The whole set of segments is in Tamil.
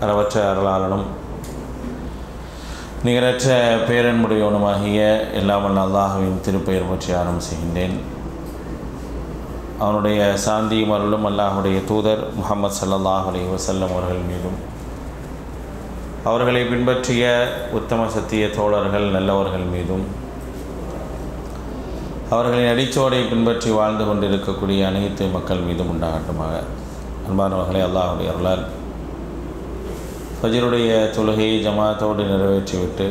அளவற்ற அருளாளனும் நிகரற்ற பேரன்புடையவனுமாகிய எல்லாம் வல்ல அல்லாஹுவின் திருப்பெயர் பற்றி ஆரம்பம் செய்கின்றேன் அவனுடைய சாந்தியும் அருளும் அல்லாஹுடைய தூதர் முகமது சல்லல்லாஹ் அலைஹி வஸல்லம் அவர்கள் மீதும் அவர்களை பின்பற்றிய உத்தம சத்திய தோழர்கள் நல்லவர்கள் மீதும் அவர்களின் அடிச்சோடை பின்பற்றி வாழ்ந்து கொண்டிருக்கக்கூடிய அனைத்து மக்கள் மீதும் உண்டாகட்டுமாக அன்பானவர்களை அல்லாஹுடைய அருளால் ஃபஜருடைய தொழுகையை ஜமாத்தோடு நிறைவேற்றிவிட்டு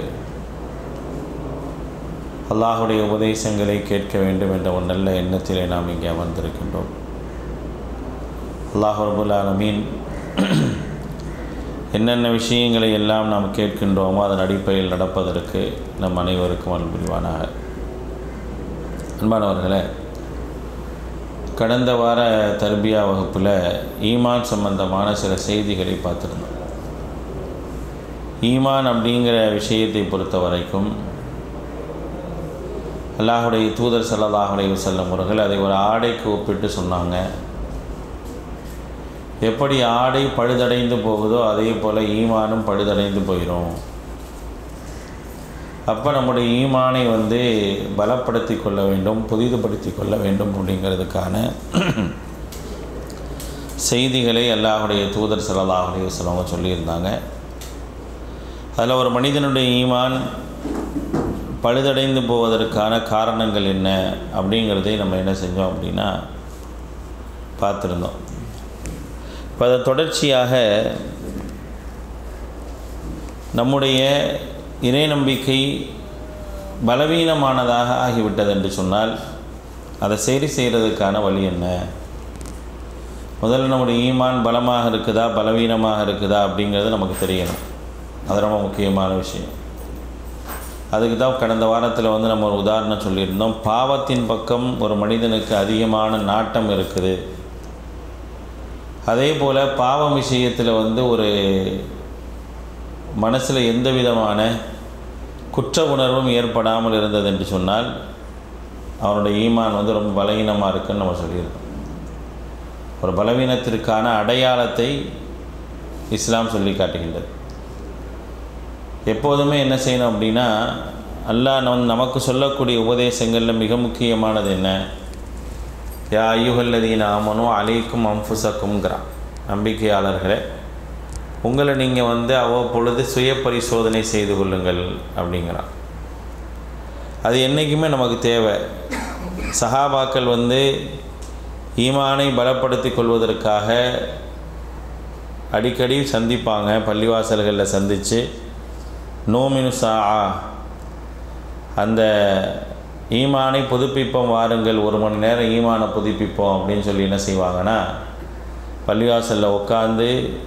அல்லாஹுடைய உபதேசங்களை கேட்க வேண்டும் என்ற ஒரு நல்ல எண்ணத்திலே நாம் இங்கே அமர்ந்திருக்கின்றோம் அல்லாஹ் ரபுல் ஆலமீன் என்னென்ன விஷயங்களை எல்லாம் நாம் கேட்கின்றோமோ அதன் அடிப்படையில் நடப்பதற்கு நம் அனைவருக்கும் அருள் புரிவானாக அன்பானவர்களே கடந்த வார தர்பியா வகுப்பில் ஈமான் சம்பந்தமான சில செய்திகளை பார்த்துருந்தோம் ஈமான் அப்படிங்கிற விஷயத்தை பொறுத்த வரைக்கும் அல்லாஹுடைய தூதர் சல்லாஹ் அலைஹி வஸல்லம் அவர்கள் அதை ஒரு ஆடைக்கு ஒப்பிட்டு சொன்னாங்க எப்படி ஆடை பழுதடைந்து போகுதோ அதே போல் ஈமானும் பழுதடைந்து போயிடும் அப்போ நம்முடைய ஈமானை வந்து பலப்படுத்தி கொள்ள வேண்டும் புதிதுபடுத்தி கொள்ள வேண்டும் அப்படிங்கிறதுக்கான செய்திகளை அல்லாஹுடைய தூதர் சல்லாஹ் அலைஹி வஸல்லம் அவங்க சொல்லியிருந்தாங்க அதில் ஒரு மனிதனுடைய ஈமான் பழுதடைந்து போவதற்கான காரணங்கள் என்ன அப்படிங்கிறதை நம்ம என்ன செஞ்சோம் அப்படின்னா பார்த்துருந்தோம் இப்போ அதை தொடர்ச்சியாக நம்முடைய இறை நம்பிக்கை பலவீனமானதாக ஆகிவிட்டது என்று சொன்னால் அதை சரி செய்கிறதுக்கான வழி என்ன முதல்ல நம்முடைய ஈமான் பலமாக இருக்குதா பலவீனமாக இருக்குதா அப்படிங்கிறது நமக்கு தெரியணும் அது ரொம்ப முக்கியமான விஷயம் அதுக்கு தான் கடந்த வாரத்தில் வந்து நம்ம ஒரு உதாரணம் சொல்லியிருந்தோம் பாவத்தின் பக்கம் ஒரு மனிதனுக்கு அதிகமான நாட்டம் இருக்குது அதே போல் பாவம் விஷயத்தில் வந்து ஒரு மனசில் எந்த விதமான குற்ற உணர்வும் ஏற்படாமல் இருந்தது என்று சொன்னால் அவனுடைய ஈமான் வந்து ரொம்ப பலவீனமாக இருக்குன்னு நம்ம சொல்லியிருக்கோம் ஒரு பலவீனத்திற்கான அடையாளத்தை இஸ்லாம் சொல்லி காட்டுகின்றது எப்போதுமே என்ன செய்யணும் அப்படின்னா அல்லாஹ் நம் நமக்கு சொல்லக்கூடிய உபதேசங்களில் மிக முக்கியமானது என்ன யா ஐயுகல்லதீன் ஆமனும் அலைக்கும் அம்புசக்கும்ங்கிறான் நம்பிக்கையாளர்களே உங்களை நீங்கள் வந்து அவ்வப்பொழுது சுய பரிசோதனை செய்து கொள்ளுங்கள் அப்படிங்கிறான் அது என்றைக்குமே நமக்கு தேவை சஹாபாக்கள் வந்து ஈமானை பலப்படுத்தி கொள்வதற்காக அடிக்கடி சந்திப்பாங்க பள்ளிவாசல்களில் சந்தித்து நோமினு சா அந்த ஈமானை புதுப்பிப்போம் வாருங்கள் ஒரு மணி நேரம் ஈமானை புதுப்பிப்போம் அப்படின்னு சொல்லி என்ன செய்வாங்கன்னா பள்ளிவாசலில் உட்காந்து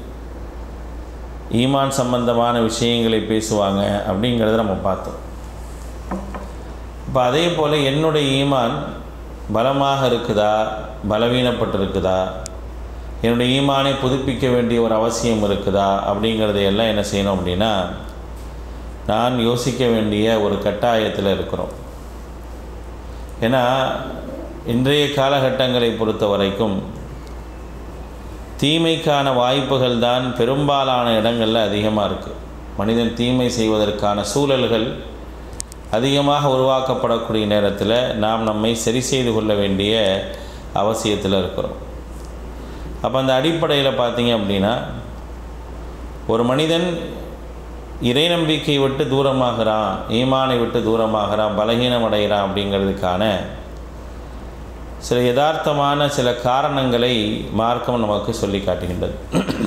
ஈமான் சம்பந்தமான விஷயங்களை பேசுவாங்க அப்படிங்கிறத நம்ம பார்த்தோம் இப்போ அதே போல் என்னுடைய ஈமான் பலமாக இருக்குதா பலவீனப்பட்டிருக்குதா என்னுடைய ஈமானை புதுப்பிக்க வேண்டிய ஒரு அவசியம் இருக்குதா அப்படிங்கிறதையெல்லாம் என்ன செய்யணும் அப்படின்னா நான் யோசிக்க வேண்டிய ஒரு கட்டாயத்தில் இருக்கிறோம் ஏன்னா இன்றைய காலகட்டங்களை பொறுத்த வரைக்கும் தீமைக்கான வாய்ப்புகள் தான் பெரும்பாலான இடங்களில் அதிகமாக இருக்குது மனிதன் தீமை செய்வதற்கான சூழல்கள் அதிகமாக உருவாக்கப்படக்கூடிய நேரத்தில் நாம் நம்மை சரி செய்து கொள்ள வேண்டிய அவசியத்தில் இருக்கிறோம் அப்போ அந்த அடிப்படையில் பார்த்தீங்க அப்படின்னா ஒரு மனிதன் இறை நம்பிக்கை விட்டு தூரமாகிறான் ஈமானை விட்டு தூரமாகிறான் பலகீனம் அடைகிறான் அப்படிங்கிறதுக்கான சில யதார்த்தமான சில காரணங்களை மார்க்கம் நமக்கு சொல்லி காட்டுகின்றது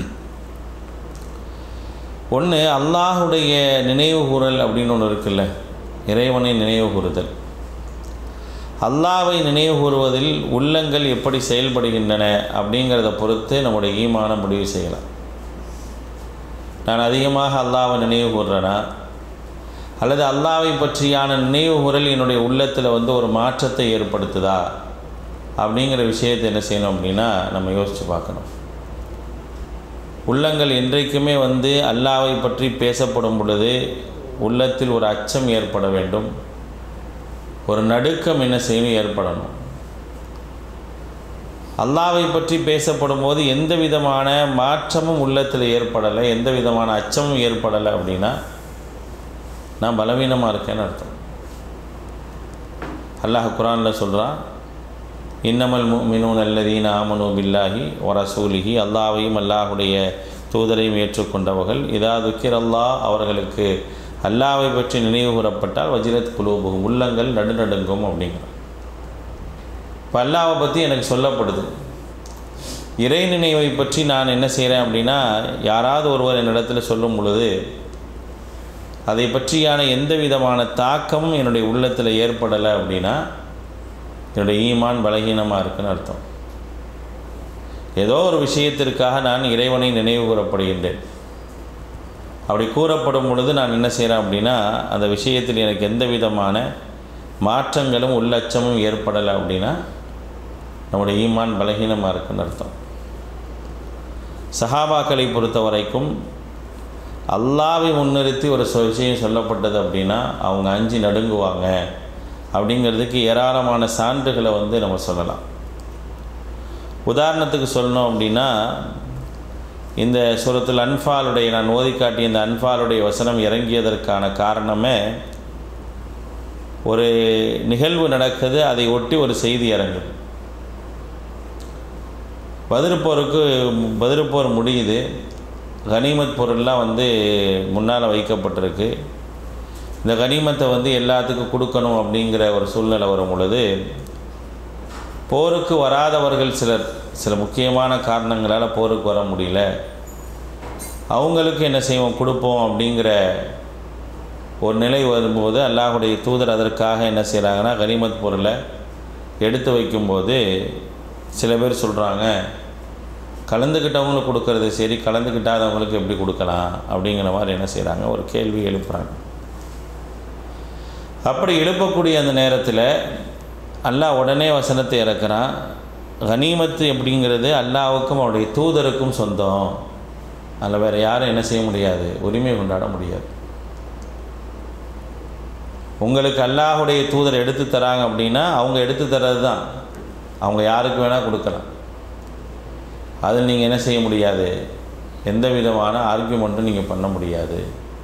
ஒன்று அல்லாஹுடைய நினைவு கூறல் அப்படின்னு ஒன்று இருக்குல்ல இறைவனை நினைவு கூறுதல் அல்லாவை நினைவு கூறுவதில் உள்ளங்கள் எப்படி செயல்படுகின்றன அப்படிங்கிறத பொறுத்து நம்முடைய ஈமான முடிவு செய்யலாம் நான் அதிகமாக அல்லாவை நினைவு கூறுறேனா அல்லது அல்லாவை பற்றியான நினைவு கூறல் என்னுடைய உள்ளத்தில் வந்து ஒரு மாற்றத்தை ஏற்படுத்துதா அப்படிங்கிற விஷயத்தை என்ன செய்யணும் அப்படின்னா நம்ம யோசித்து பார்க்கணும் உள்ளங்கள் என்றைக்குமே வந்து அல்லாவை பற்றி பேசப்படும் பொழுது உள்ளத்தில் ஒரு அச்சம் ஏற்பட வேண்டும் ஒரு நடுக்கம் என்ன செய்யணும் ஏற்படணும் அல்லாவை பற்றி பேசப்படும் போது எந்த விதமான மாற்றமும் உள்ளத்தில் ஏற்படலை எந்த விதமான அச்சமும் ஏற்படலை அப்படின்னா நான் பலவீனமாக இருக்கேன்னு அர்த்தம் அல்லாஹ் குரானில் சொல்கிறான் இன்னமல் மினூன் அல்லதீன ஆமனு பில்லாஹி ஒரசூலிஹி அல்லாவையும் அல்லாஹுடைய தூதரையும் ஏற்றுக்கொண்டவர்கள் இதா துக்கிர் அல்லாஹ் அவர்களுக்கு அல்லாவை பற்றி நினைவு கூறப்பட்டால் வஜிரத் குலூபுகும் உள்ளங்கள் நடுநடுங்கும் அப்படிங்கிறார் இப்போ அல்லாவை பற்றி எனக்கு சொல்லப்படுது இறை நினைவை பற்றி நான் என்ன செய்கிறேன் அப்படின்னா யாராவது ஒருவர் என்னிடத்தில் சொல்லும் பொழுது அதை பற்றியான எந்த விதமான தாக்கமும் என்னுடைய உள்ளத்தில் ஏற்படலை அப்படின்னா என்னுடைய ஈமான் பலகீனமாக இருக்குன்னு அர்த்தம் ஏதோ ஒரு விஷயத்திற்காக நான் இறைவனை நினைவு கூறப்படுகின்றேன் அப்படி கூறப்படும் பொழுது நான் என்ன செய்கிறேன் அப்படின்னா அந்த விஷயத்தில் எனக்கு எந்த விதமான மாற்றங்களும் உள்ளச்சமும் ஏற்படலை அப்படின்னா நம்முடைய ஈமான் பலகீனமாக இருக்குன்னு அர்த்தம் சஹாபாக்களை பொறுத்த வரைக்கும் அல்லாவை முன்னிறுத்தி ஒரு விஷயம் சொல்லப்பட்டது அப்படின்னா அவங்க அஞ்சு நடுங்குவாங்க அப்படிங்கிறதுக்கு ஏராளமான சான்றுகளை வந்து நம்ம சொல்லலாம் உதாரணத்துக்கு சொல்லணும் அப்படின்னா இந்த சுரத்தில் அன்ஃபாலுடைய நான் ஓதி காட்டிய இந்த அன்ஃபாலுடைய வசனம் இறங்கியதற்கான காரணமே ஒரு நிகழ்வு நடக்குது அதை ஒட்டி ஒரு செய்தி இறங்குது பதிருப்போருக்கு பதிருப்போர் முடியுது கனிமத் பொருள்லாம் வந்து முன்னால் வைக்கப்பட்டிருக்கு இந்த கனிமத்தை வந்து எல்லாத்துக்கும் கொடுக்கணும் அப்படிங்கிற ஒரு சூழ்நிலை வரும் பொழுது போருக்கு வராதவர்கள் சிலர் சில முக்கியமான காரணங்களால் போருக்கு வர முடியல அவங்களுக்கு என்ன செய்வோம் கொடுப்போம் அப்படிங்கிற ஒரு நிலை வரும்போது அல்லாஹுடைய தூதர் அதற்காக என்ன செய்கிறாங்கன்னா கனிமத் பொருளை எடுத்து வைக்கும்போது சில பேர் சொல்கிறாங்க கலந்துக்கிட்டவங்களுக்கு கொடுக்கறது சரி கலந்துக்கிட்டாதவங்களுக்கு எப்படி கொடுக்கலாம் அப்படிங்கிற மாதிரி என்ன செய்கிறாங்க ஒரு கேள்வி எழுப்புறாங்க அப்படி எழுப்பக்கூடிய அந்த நேரத்தில் அல்லாஹ் உடனே வசனத்தை இறக்குறான் கனிமத்து எப்படிங்கிறது அல்லாவுக்கும் அவருடைய தூதருக்கும் சொந்தம் அதில் வேறு யாரும் என்ன செய்ய முடியாது உரிமை கொண்டாட முடியாது உங்களுக்கு அல்லாஹுடைய தூதர் எடுத்து தராங்க அப்படின்னா அவங்க எடுத்து தர்றது தான் அவங்க யாருக்கு வேணால் கொடுக்கலாம் அதில் நீங்கள் என்ன செய்ய முடியாது எந்த விதமான ஆர்கியூமெண்ட்டும் நீங்கள் பண்ண முடியாது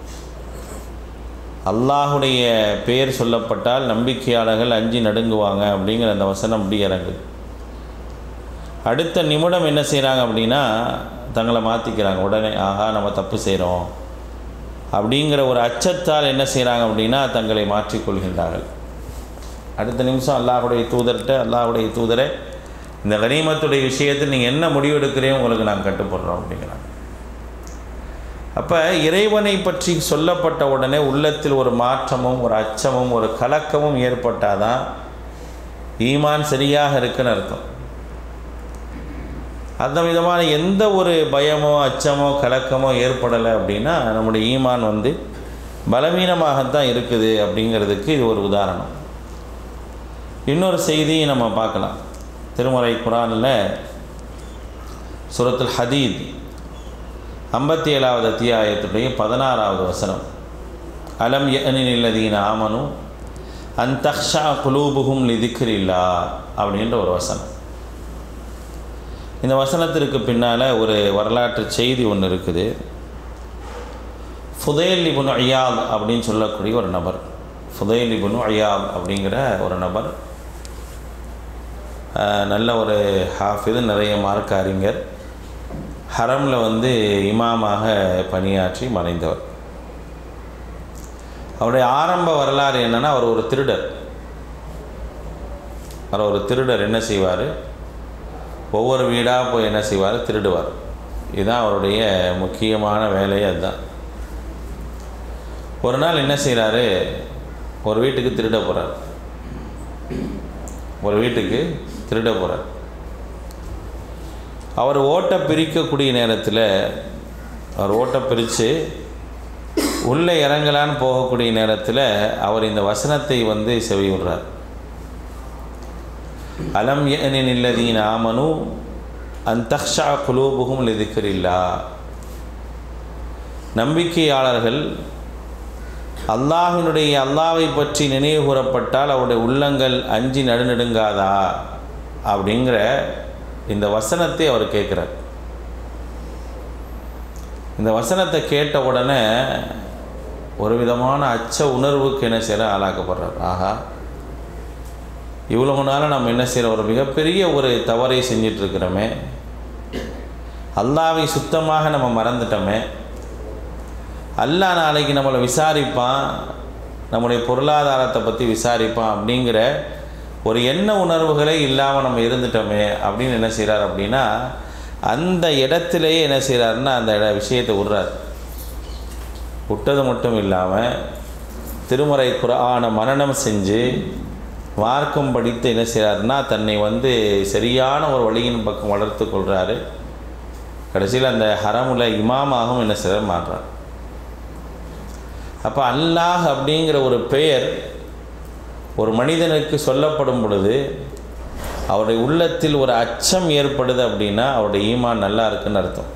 அல்லாஹுடைய பெயர் சொல்லப்பட்டால் நம்பிக்கையாளர்கள் அஞ்சு நடுங்குவாங்க அப்படிங்கிற அந்த வசனம் அப்படி இறங்குது அடுத்த நிமிடம் என்ன செய்கிறாங்க அப்படின்னா தங்களை மாற்றிக்கிறாங்க உடனே ஆஹா நம்ம தப்பு செய்கிறோம் அப்படிங்கிற ஒரு அச்சத்தால் என்ன செய்கிறாங்க அப்படின்னா தங்களை மாற்றிக்கொள்கின்றார்கள் அடுத்த நிமிஷம் அல்லாஹுடைய தூதர்கிட்ட அல்லாஹுடைய தூதரை இந்த கனிமத்துடைய விஷயத்தில் நீங்கள் என்ன முடிவு எடுக்கிறீங்க உங்களுக்கு நாங்கள் கட்டுப்படுறோம் அப்படிங்கிறாங்க அப்போ இறைவனை பற்றி சொல்லப்பட்ட உடனே உள்ளத்தில் ஒரு மாற்றமும் ஒரு அச்சமும் ஒரு கலக்கமும் ஏற்பட்டால் தான் ஈமான் சரியாக இருக்குன்னு அர்த்தம் அந்த விதமான எந்த ஒரு பயமோ அச்சமோ கலக்கமோ ஏற்படலை அப்படின்னா நம்முடைய ஈமான் வந்து பலவீனமாகத்தான் இருக்குது அப்படிங்கிறதுக்கு இது ஒரு உதாரணம் இன்னொரு செய்தியை நம்ம பார்க்கலாம் திருமறை குரானில் சுரத்துல் ஹதீத் ஐம்பத்தி ஏழாவது அத்தியாயத்துடைய பதினாறாவது வசனம் அலம் யனில்லதீன ஆமனு அந்தக்ஷா குலூபுகும் லிதிக்ரில்லா அப்படின்ற ஒரு வசனம் இந்த வசனத்திற்கு பின்னால் ஒரு வரலாற்று செய்தி ஒன்று இருக்குது ஃபுதேல் இபுன் அய்யால் அப்படின்னு சொல்லக்கூடிய ஒரு நபர் ஃபுதேல் இபுன் அய்யால் அப்படிங்கிற ஒரு நபர் நல்ல ஒரு ஹாஃபிது நிறைய மார்க் அறிஞர் ஹரமில் வந்து இமாமாக பணியாற்றி மறைந்தவர் அவருடைய ஆரம்ப வரலாறு என்னென்னா அவர் ஒரு திருடர் அவர் ஒரு திருடர் என்ன செய்வார் ஒவ்வொரு வீடாக போய் என்ன செய்வார் திருடுவார் இதுதான் அவருடைய முக்கியமான வேலையே அதுதான் ஒரு நாள் என்ன செய்கிறாரு ஒரு வீட்டுக்கு திருட போகிறார் ஒரு வீட்டுக்கு திருட போகிறார் அவர் ஓட்டை பிரிக்கக்கூடிய நேரத்தில் அவர் ஓட்டை பிரித்து உள்ளே இறங்கலான்னு போகக்கூடிய நேரத்தில் அவர் இந்த வசனத்தை வந்து செவி விடுறார் அலம் எனின் இல்லதீன் ஆமனு அந்தக்ஷா குலூபுகும் லிதிக்கிறில்லா நம்பிக்கையாளர்கள் அல்லாஹினுடைய அல்லாவை பற்றி நினைவு கூறப்பட்டால் அவருடைய உள்ளங்கள் அஞ்சி நடுநடுங்காதா அப்படிங்கிற இந்த வசனத்தை அவர் கேட்குறார் இந்த வசனத்தை கேட்ட உடனே ஒரு விதமான அச்ச உணர்வுக்கு என்ன செய்கிற ஆளாக்கப்படுறார் ஆஹா இவ்வளவு நாள் நம்ம என்ன செய்கிறோம் ஒரு மிகப்பெரிய ஒரு தவறை செஞ்சிட்ருக்கிறோமே அல்லாவை சுத்தமாக நம்ம மறந்துட்டோமே அல்லாஹ் நாளைக்கு நம்மளை விசாரிப்பான் நம்முடைய பொருளாதாரத்தை பற்றி விசாரிப்பான் அப்படிங்கிற ஒரு எண்ண உணர்வுகளே இல்லாமல் நம்ம இருந்துட்டோமே அப்படின்னு என்ன செய்கிறார் அப்படின்னா அந்த இடத்திலேயே என்ன செய்கிறாருன்னா அந்த இட விஷயத்தை விடுறார் விட்டது மட்டும் இல்லாமல் திருமறை குரானை மரணம் செஞ்சு மார்க்கம் படித்து என்ன செய்கிறாருன்னா தன்னை வந்து சரியான ஒரு வழியின் பக்கம் வளர்த்து கொள்கிறாரு கடைசியில் அந்த ஹரமுல இமாமாகவும் என்ன செய்கிறார் மாறுறார் அப்போ அல்லாஹ் அப்படிங்கிற ஒரு பெயர் ஒரு மனிதனுக்கு சொல்லப்படும் பொழுது அவருடைய உள்ளத்தில் ஒரு அச்சம் ஏற்படுது அப்படின்னா அவருடைய ஈமான் நல்லா இருக்குன்னு அர்த்தம்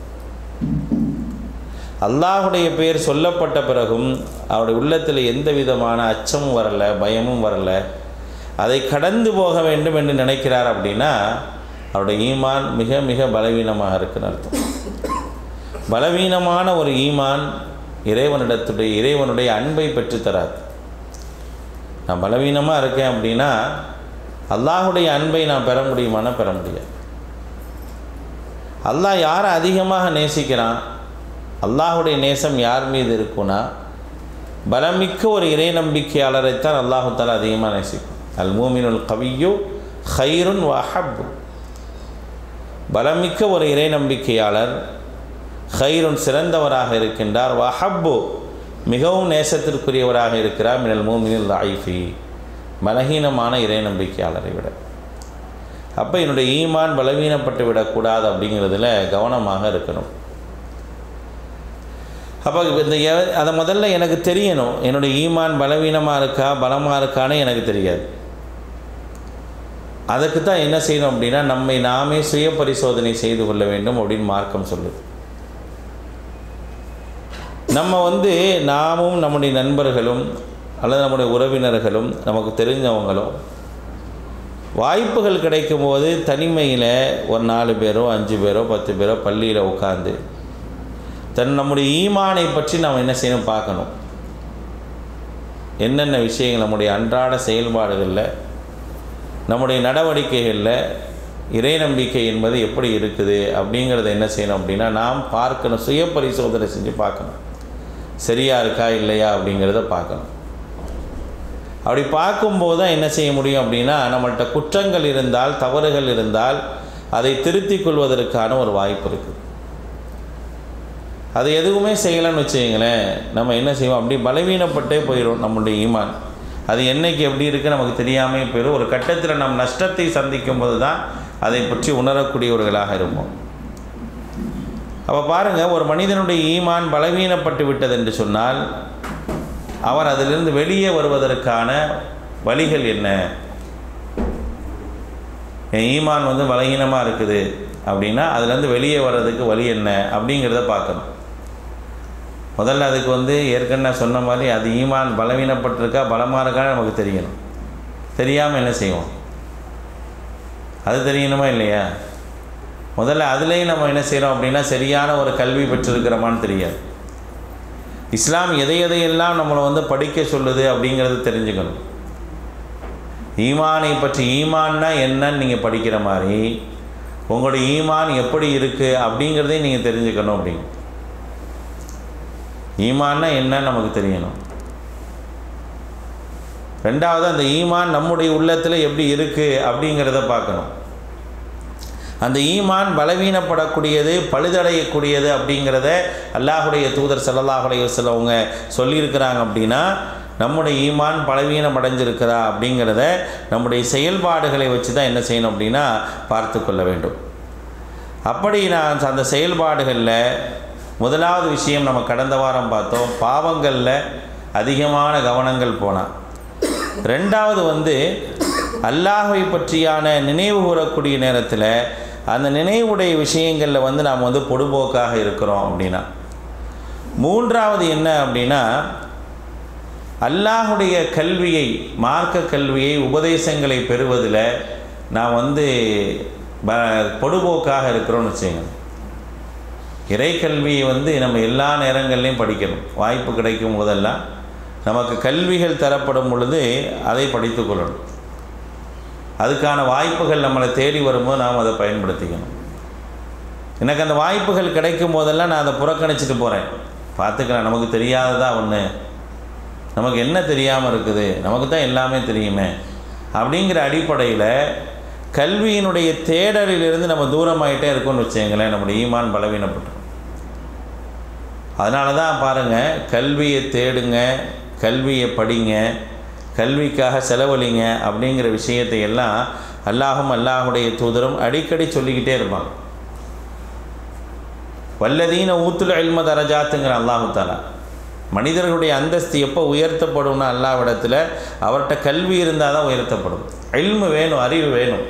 அல்லாஹுடைய பெயர் சொல்லப்பட்ட பிறகும் அவருடைய உள்ளத்தில் எந்த விதமான அச்சமும் வரலை பயமும் வரலை அதை கடந்து போக வேண்டும் என்று நினைக்கிறார் அப்படின்னா அவருடைய ஈமான் மிக மிக பலவீனமாக இருக்குன்னு அர்த்தம் பலவீனமான ஒரு ஈமான் இறைவனிடத்துடைய இறைவனுடைய அன்பை பெற்றுத்தராது நான் பலவீனமாக இருக்கேன் அப்படின்னா அல்லாஹுடைய அன்பை நான் பெற முடியுமானா பெற முடியாது அல்லாஹ் யாரை அதிகமாக நேசிக்கிறான் அல்லாஹுடைய நேசம் யார் மீது இருக்குன்னா பலமிக்க ஒரு இறை நம்பிக்கையாளரைத்தான் அல்லாஹு தாலா அதிகமாக நேசிக்கும் அல் மூமினுல் கவியு ஹைருன் வஹப் பலமிக்க ஒரு இறை நம்பிக்கையாளர் ஹைருன் சிறந்தவராக இருக்கின்றார் வஹப்பு மிகவும் நேசத்திற்குரியவராக இருக்கிறார் மினல் மூமினில் ஐஃபி பலகீனமான இறை நம்பிக்கையாளரை விட அப்போ என்னுடைய ஈமான் பலவீனப்பட்டு விடக்கூடாது அப்படிங்கிறதுல கவனமாக இருக்கணும் அப்போ இந்த எ- அதை முதல்ல எனக்கு தெரியணும் என்னுடைய ஈமான் பலவீனமாக இருக்கா பலமாக இருக்கான்னு எனக்கு தெரியாது அதுக்கு தான் என்ன செய்யணும் அப்படின்னா நம்மை நாமே சுய பரிசோதனை செய்து கொள்ள வேண்டும் அப்படின்னு மார்க்கம் சொல்லுது நம்ம வந்து நாமும் நம்முடைய நண்பர்களும் அல்லது நம்முடைய உறவினர்களும் நமக்கு தெரிஞ்சவங்களும் வாய்ப்புகள் கிடைக்கும் போது தனிமையில் ஒரு நாலு பேரோ அஞ்சு பேரோ பத்து பேரோ பள்ளியில் உட்காந்து தன் நம்முடைய ஈமானை பற்றி நாம் என்ன செய்யணும் பார்க்கணும் என்னென்ன விஷயங்கள் நம்முடைய அன்றாட செயல்பாடுகளில் நம்முடைய நடவடிக்கைகளில் இறை நம்பிக்கை என்பது எப்படி இருக்குது அப்படிங்கிறத என்ன செய்யணும் அப்படின்னா நாம் பார்க்கணும் சுய பரிசோதனை செஞ்சு பார்க்கணும் சரியா இருக்கா இல்லையா அப்படிங்கிறத பார்க்கணும் அப்படி பார்க்கும்போது தான் என்ன செய்ய முடியும் அப்படின்னா நம்மள்கிட்ட குற்றங்கள் இருந்தால் தவறுகள் இருந்தால் அதை திருத்திக் கொள்வதற்கான ஒரு வாய்ப்பு இருக்குது அது எதுவுமே செய்யலைன்னு வச்சுக்கங்களேன் நம்ம என்ன செய்வோம் அப்படி பலவீனப்பட்டே போயிடும் நம்முடைய ஈமான் அது என்னைக்கு எப்படி இருக்குது நமக்கு தெரியாமே போயிடும் ஒரு கட்டத்தில் நம் நஷ்டத்தை சந்திக்கும் போது தான் அதை பற்றி உணரக்கூடியவர்களாக இருப்போம் அப்போ பாருங்கள் ஒரு மனிதனுடைய ஈமான் பலவீனப்பட்டு விட்டது என்று சொன்னால் அவர் அதிலிருந்து வெளியே வருவதற்கான வழிகள் என்ன என் ஈமான் வந்து பலகீனமாக இருக்குது அப்படின்னா அதுலேருந்து வெளியே வர்றதுக்கு வழி என்ன அப்படிங்கிறத பார்க்கணும் முதல்ல அதுக்கு வந்து ஏற்கனவே நான் சொன்ன மாதிரி அது ஈமான் பலவீனப்பட்டிருக்கா பலமாக இருக்கான்னு நமக்கு தெரியணும் தெரியாமல் என்ன செய்வோம் அது தெரியணுமா இல்லையா முதல்ல அதுலேயும் நம்ம என்ன செய்கிறோம் அப்படின்னா சரியான ஒரு கல்வி பெற்றிருக்கிறோமான்னு தெரியாது இஸ்லாம் எதை எதையெல்லாம் நம்மளை வந்து படிக்க சொல்லுது அப்படிங்கிறது தெரிஞ்சுக்கணும் ஈமானை பற்றி ஈமான்னா என்னன்னு நீங்கள் படிக்கிற மாதிரி உங்களுடைய ஈமான் எப்படி இருக்குது அப்படிங்கிறதையும் நீங்கள் தெரிஞ்சுக்கணும் அப்படிங்க ஈமான்னா என்னன்னு நமக்கு தெரியணும் ரெண்டாவது அந்த ஈமான் நம்முடைய உள்ளத்தில் எப்படி இருக்குது அப்படிங்கிறத பார்க்கணும் அந்த ஈமான் பலவீனப்படக்கூடியது பழுதடையக்கூடியது அப்படிங்கிறத அல்லாஹுடைய தூதர் ஸல்லல்லாஹு அலைஹி வஸல்லம் அவங்க சொல்லியிருக்கிறாங்க அப்படின்னா நம்முடைய ஈமான் பலவீனம் அடைஞ்சிருக்கிறா அப்படிங்கிறத நம்முடைய செயல்பாடுகளை வச்சு தான் என்ன செய்யணும் அப்படின்னா பார்த்து கொள்ள வேண்டும் அப்படி நான் அந்த செயல்பாடுகளில் முதலாவது விஷயம் நம்ம கடந்த வாரம் பார்த்தோம் பாவங்களில் அதிகமான கவனங்கள் போனால் ரெண்டாவது வந்து அல்லாஹை பற்றியான நினைவு கூறக்கூடிய நேரத்தில் அந்த நினைவுடைய விஷயங்களில் வந்து நாம் வந்து பொடுபோக்காக இருக்கிறோம் அப்படின்னா மூன்றாவது என்ன அப்படின்னா அல்லாஹுடைய கல்வியை மார்க்க கல்வியை உபதேசங்களை பெறுவதில் நான் வந்து ப பொடுபோக்காக இருக்கிறோன்னு வச்சுங்க இறைக்கல்வியை வந்து நம்ம எல்லா நேரங்கள்லையும் படிக்கணும் வாய்ப்பு கிடைக்கும் போதெல்லாம் நமக்கு கல்விகள் தரப்படும் பொழுது அதை படித்து கொள்ளணும் அதுக்கான வாய்ப்புகள் நம்மளை தேடி வரும்போது நாம் அதை பயன்படுத்திக்கணும் எனக்கு அந்த வாய்ப்புகள் கிடைக்கும் போதெல்லாம் நான் அதை புறக்கணிச்சிட்டு போகிறேன் பார்த்துக்கலாம் நமக்கு தெரியாததா ஒன்று நமக்கு என்ன தெரியாமல் இருக்குது நமக்கு தான் எல்லாமே தெரியுமே அப்படிங்கிற அடிப்படையில் கல்வியினுடைய தேடலிலிருந்து நம்ம தூரமாயிட்டே இருக்கோம்னு வச்சுங்களேன் நம்முடைய ஈமான் பலவீனப்பட்டு அதனால தான் பாருங்கள் கல்வியை தேடுங்க கல்வியை படிங்க கல்விக்காக செலவழிங்க அப்படிங்கிற விஷயத்தை எல்லாம் அல்லாஹும் அல்லாஹுடைய தூதரும் அடிக்கடி சொல்லிக்கிட்டே இருப்பாங்க வல்லதீன ஊத்துல எல்ம தரஜாத்துங்கிற அல்லாஹு தாலா மனிதர்களுடைய அந்தஸ்து எப்போ உயர்த்தப்படும்னா அல்லாவிடத்தில் அவர்கிட்ட கல்வி இருந்தால் தான் உயர்த்தப்படும் எல்மு வேணும் அறிவு வேணும்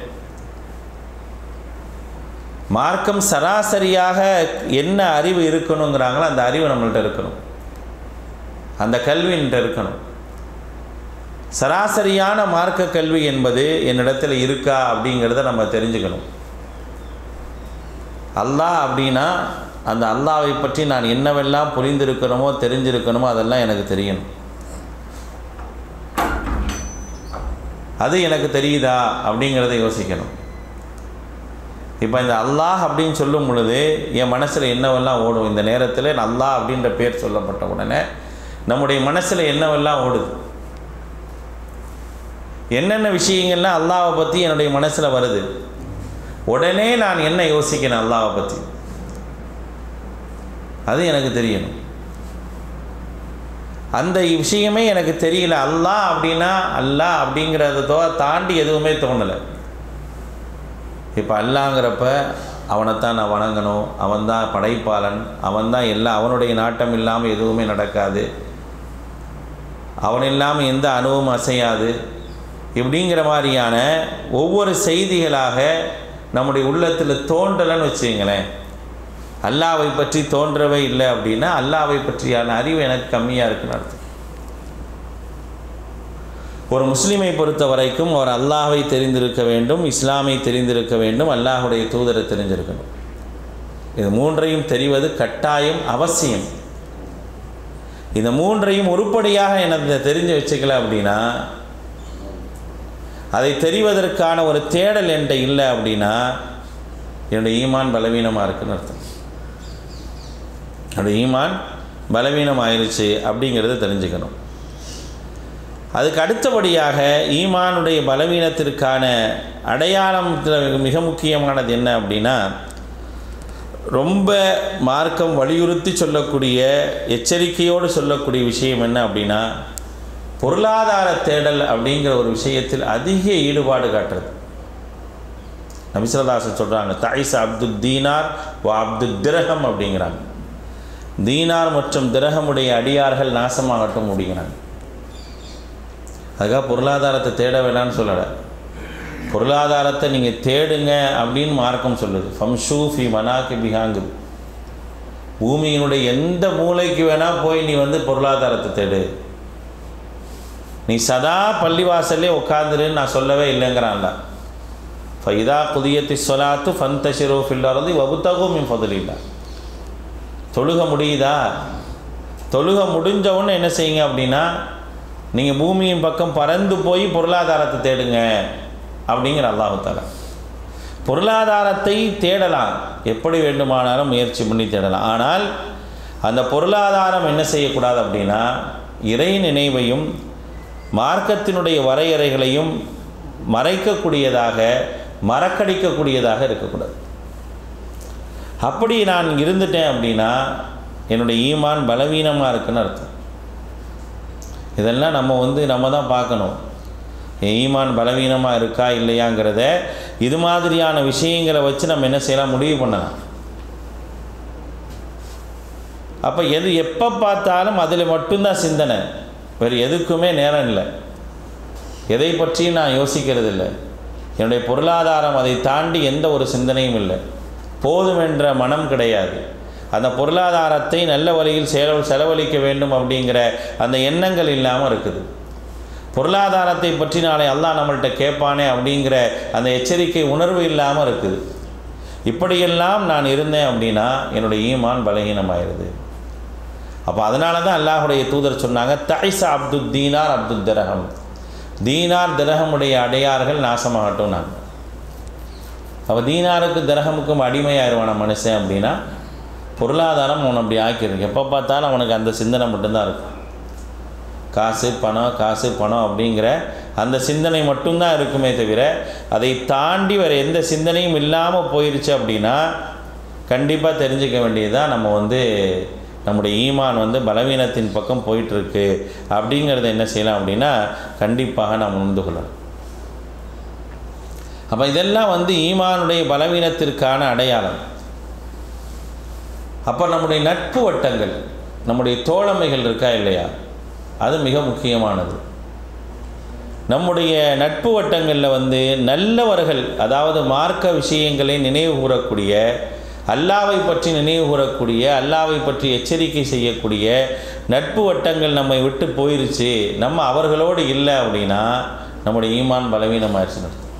மார்க்கம் சராசரியாக என்ன அறிவு இருக்கணுங்கிறாங்களோ அந்த அறிவு நம்மள்ட்ட இருக்கணும் அந்த கல்வின்ட்ட இருக்கணும் சராசரியான மார்க்க கல்வி என்பது என்னிடத்தில் இருக்கா அப்படிங்கிறத நம்ம தெரிஞ்சுக்கணும் அல்லாஹ் அப்படின்னா அந்த அல்லாவை பற்றி நான் என்னவெல்லாம் புரிந்திருக்கணுமோ தெரிஞ்சிருக்கணுமோ அதெல்லாம் எனக்கு தெரியணும் அது எனக்கு தெரியுதா அப்படிங்கிறத யோசிக்கணும் இப்போ இந்த அல்லாஹ் அப்படின்னு சொல்லும் பொழுது என் மனசில் என்னவெல்லாம் ஓடும் இந்த நேரத்தில் அல்லாஹ் அப்படின்ற பேர் சொல்லப்பட்ட உடனே நம்முடைய மனசில் என்னவெல்லாம் ஓடுது என்னென்ன விஷயங்கள்லாம் அல்லாவை பற்றி என்னுடைய மனசில் வருது உடனே நான் என்ன யோசிக்கிறேன் அல்லாவை பற்றி அது எனக்கு தெரியணும் அந்த விஷயமே எனக்கு தெரியல அல்லாஹ் அப்படின்னா அல்லாஹ் அப்படிங்கிறதோ தாண்டி எதுவுமே தோணலை இப்போ அல்லாங்கிறப்ப அவனைத்தான் நான் வணங்கணும் அவன்தான் படைப்பாளன் அவன்தான் எல்லாம் அவனுடைய நாட்டம் இல்லாமல் எதுவுமே நடக்காது அவன் இல்லாமல் எந்த அணுவும் அசையாது இப்படிங்கிற மாதிரியான ஒவ்வொரு செய்திகளாக நம்முடைய உள்ளத்தில் தோன்றலைன்னு வச்சுங்களேன் அல்லாவை பற்றி தோன்றவே இல்லை அப்படின்னா அல்லாவை பற்றியான அறிவு எனக்கு கம்மியாக இருக்குன்னு அர்த்தம் ஒரு முஸ்லீமை பொறுத்த வரைக்கும் அவர் அல்லாஹை தெரிந்திருக்க வேண்டும் இஸ்லாமை தெரிந்திருக்க வேண்டும் அல்லாஹுடைய தூதரை தெரிஞ்சிருக்கணும் இது மூன்றையும் தெரிவது கட்டாயம் அவசியம் இந்த மூன்றையும் உருப்படியாக எனக்கு தெரிஞ்சு வச்சுக்கல அப்படின்னா அதை தெரிவதற்கான ஒரு தேடல் என்கிட்ட இல்லை அப்படின்னா என்னுடைய ஈமான் பலவீனமாக இருக்குன்னு அர்த்தம் என்னுடைய ஈமான் பலவீனம் ஆயிடுச்சு அப்படிங்கிறத தெரிஞ்சுக்கணும் அதுக்கு அடுத்தபடியாக ஈமானுடைய பலவீனத்திற்கான அடையாளத்தில் மிக முக்கியமானது என்ன அப்படின்னா ரொம்ப மார்க்கம் வலியுறுத்தி சொல்லக்கூடிய எச்சரிக்கையோடு சொல்லக்கூடிய விஷயம் என்ன அப்படின்னா பொருளாதார தேடல் அப்படிங்கிற ஒரு விஷயத்தில் அதிக ஈடுபாடு காட்டுறது நபிசரதாசன் சொல்கிறாங்க தாய்ஸ் அப்துல் தீனார் வா அப்துல் திரகம் அப்படிங்கிறாங்க தீனார் மற்றும் திரகமுடைய அடியார்கள் நாசமாகட்டும் அப்படிங்கிறாங்க அதுக்காக பொருளாதாரத்தை தேட வேணாம்னு சொல்லலை பொருளாதாரத்தை நீங்கள் தேடுங்க அப்படின்னு மார்க்கம் சொல்லுது ஃபம்ஷூ ஃபி மனாக்கி பிஹாங்குது பூமியினுடைய எந்த மூளைக்கு வேணால் போய் நீ வந்து பொருளாதாரத்தை தேடு நீ சதா பள்ளிவாசல்லே உட்காந்துருன்னு நான் சொல்லவே இல்லைங்கிறான்ல ஃபைதா குதியத்தி சொலாத்து ஃபந்தஷிரோ ஃபில்லறது வபுத்தகும் மின் ஃபதுலில்லா தொழுக முடியுதா தொழுக முடிஞ்சவுடனே என்ன செய்யுங்க அப்படின்னா நீங்கள் பூமியின் பக்கம் பறந்து போய் பொருளாதாரத்தை தேடுங்க அப்படிங்கிற அல்லாஹால பொருளாதாரத்தை தேடலாம் எப்படி வேண்டுமானாலும் முயற்சி பண்ணி தேடலாம் ஆனால் அந்த பொருளாதாரம் என்ன செய்யக்கூடாது அப்படின்னா இறை நினைவையும் மார்க்கத்தினுடைய வரையறைகளையும் மறைக்கக்கூடியதாக மறக்கடிக்கக்கூடியதாக இருக்கக்கூடாது அப்படி நான் இருந்துட்டேன் அப்படின்னா என்னுடைய ஈமான் பலவீனமாக இருக்குன்னு அர்த்தம் இதெல்லாம் நம்ம வந்து நம்ம தான் பார்க்கணும் ஈமான் பலவீனமாக இருக்கா இல்லையாங்கிறத இது மாதிரியான விஷயங்களை வச்சு நம்ம என்ன செய்யலாம் முடிவு பண்ணலாம் அப்போ எது எப்போ பார்த்தாலும் அதில் மட்டும்தான் சிந்தனை வேறு எதுக்குமே நேரம் இல்லை எதை பற்றியும் நான் யோசிக்கிறது இல்லை என்னுடைய பொருளாதாரம் அதை தாண்டி எந்த ஒரு சிந்தனையும் இல்லை போதும் என்ற மனம் கிடையாது அந்த பொருளாதாரத்தை நல்ல வழியில் செலவு செலவழிக்க வேண்டும் அப்படிங்கிற அந்த எண்ணங்கள் இல்லாமல் இருக்குது பொருளாதாரத்தை பற்றி நாளை அல்லாஹ் நம்மள்கிட்ட கேட்பானே அப்படிங்கிற அந்த எச்சரிக்கை உணர்வு இல்லாமல் இருக்குது இப்படியெல்லாம் நான் இருந்தேன் அப்படின்னா என்னுடைய ஈமான் பலகீனமாயிருது அப்போ அதனால தான் அல்லாஹுடைய தூதர் சொன்னாங்க தைசா அப்துல் தீனார் அப்துல் திரகம் தீனார் திரகமுடைய அடையார்கள் நாசமாகட்டும் நான் அப்போ தீனாருக்கு திரகமுக்கும் அடிமையாயிருவான மனுஷன் அப்படின்னா பொருளாதாரம் அவன் அப்படி ஆக்கிருக்கு எப்போ பார்த்தாலும் அவனுக்கு அந்த சிந்தனை மட்டும்தான் இருக்கும் காசு பணம் காசு பணம் அப்படிங்கிற அந்த சிந்தனை மட்டும்தான் இருக்குமே தவிர அதை தாண்டி வேறு எந்த சிந்தனையும் இல்லாமல் போயிருச்சு அப்படின்னா கண்டிப்பாக தெரிஞ்சுக்க வேண்டியதுதான் நம்ம வந்து நம்முடைய ஈமான் வந்து பலவீனத்தின் பக்கம் போயிட்டுருக்கு அப்படிங்கிறத என்ன செய்யலாம் அப்படின்னா கண்டிப்பாக நாம் உணர்ந்து கொள்ளலாம் அப்போ இதெல்லாம் வந்து ஈமானுடைய பலவீனத்திற்கான அடையாளம் அப்போ நம்முடைய நட்பு வட்டங்கள் நம்முடைய தோழமைகள் இருக்கா இல்லையா அது மிக முக்கியமானது நம்முடைய நட்பு வட்டங்களில் வந்து நல்லவர்கள் அதாவது மார்க்க விஷயங்களை நினைவு கூறக்கூடிய அல்லாவை பற்றி நினைவு கூறக்கூடிய அல்லாவை பற்றி எச்சரிக்கை செய்யக்கூடிய நட்பு வட்டங்கள் நம்மை விட்டு போயிருச்சு நம்ம அவர்களோடு இல்லை அப்படின்னா நம்முடைய ஈமான் பலவீனமாயிருச்சுன்னு அர்த்தம்.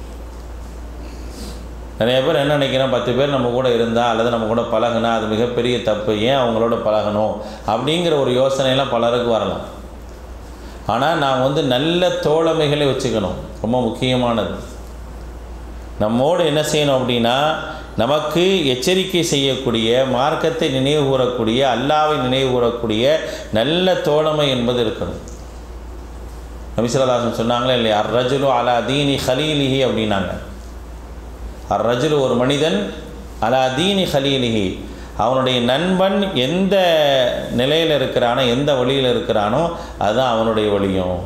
நிறைய பேர் என்ன நினைக்கிறோம் பத்து பேர் நம்ம கூட இருந்தால் அல்லது நம்ம கூட பழகுனா அது மிகப்பெரிய தப்பு ஏன் அவங்களோட பழகணும் அப்படிங்கிற ஒரு யோசனையெல்லாம் பலருக்கு வரலாம் ஆனால் நாம் வந்து நல்ல தோழமைகளை வச்சுக்கணும் ரொம்ப முக்கியமானது நம்மோடு என்ன செய்யணும் அப்படின்னா நமக்கு எச்சரிக்கை செய்யக்கூடிய மார்க்கத்தை நினைவு கூறக்கூடிய அல்லாவை நினைவு கூறக்கூடிய நல்ல தோழமை என்பது இருக்கணும் நபிசல்லாசன் சொன்னாங்களே இல்லையா அர் ரஜுலு அலா தீனி ஹலீலிஹி அப்படின்னாங்க அர் ரஜுலு ஒரு மனிதன் அலா தீனி ஹலீலிஹி அவனுடைய நண்பன் எந்த நிலையில் இருக்கிறானோ எந்த வழியில் இருக்கிறானோ அதுதான் அவனுடைய வழியும்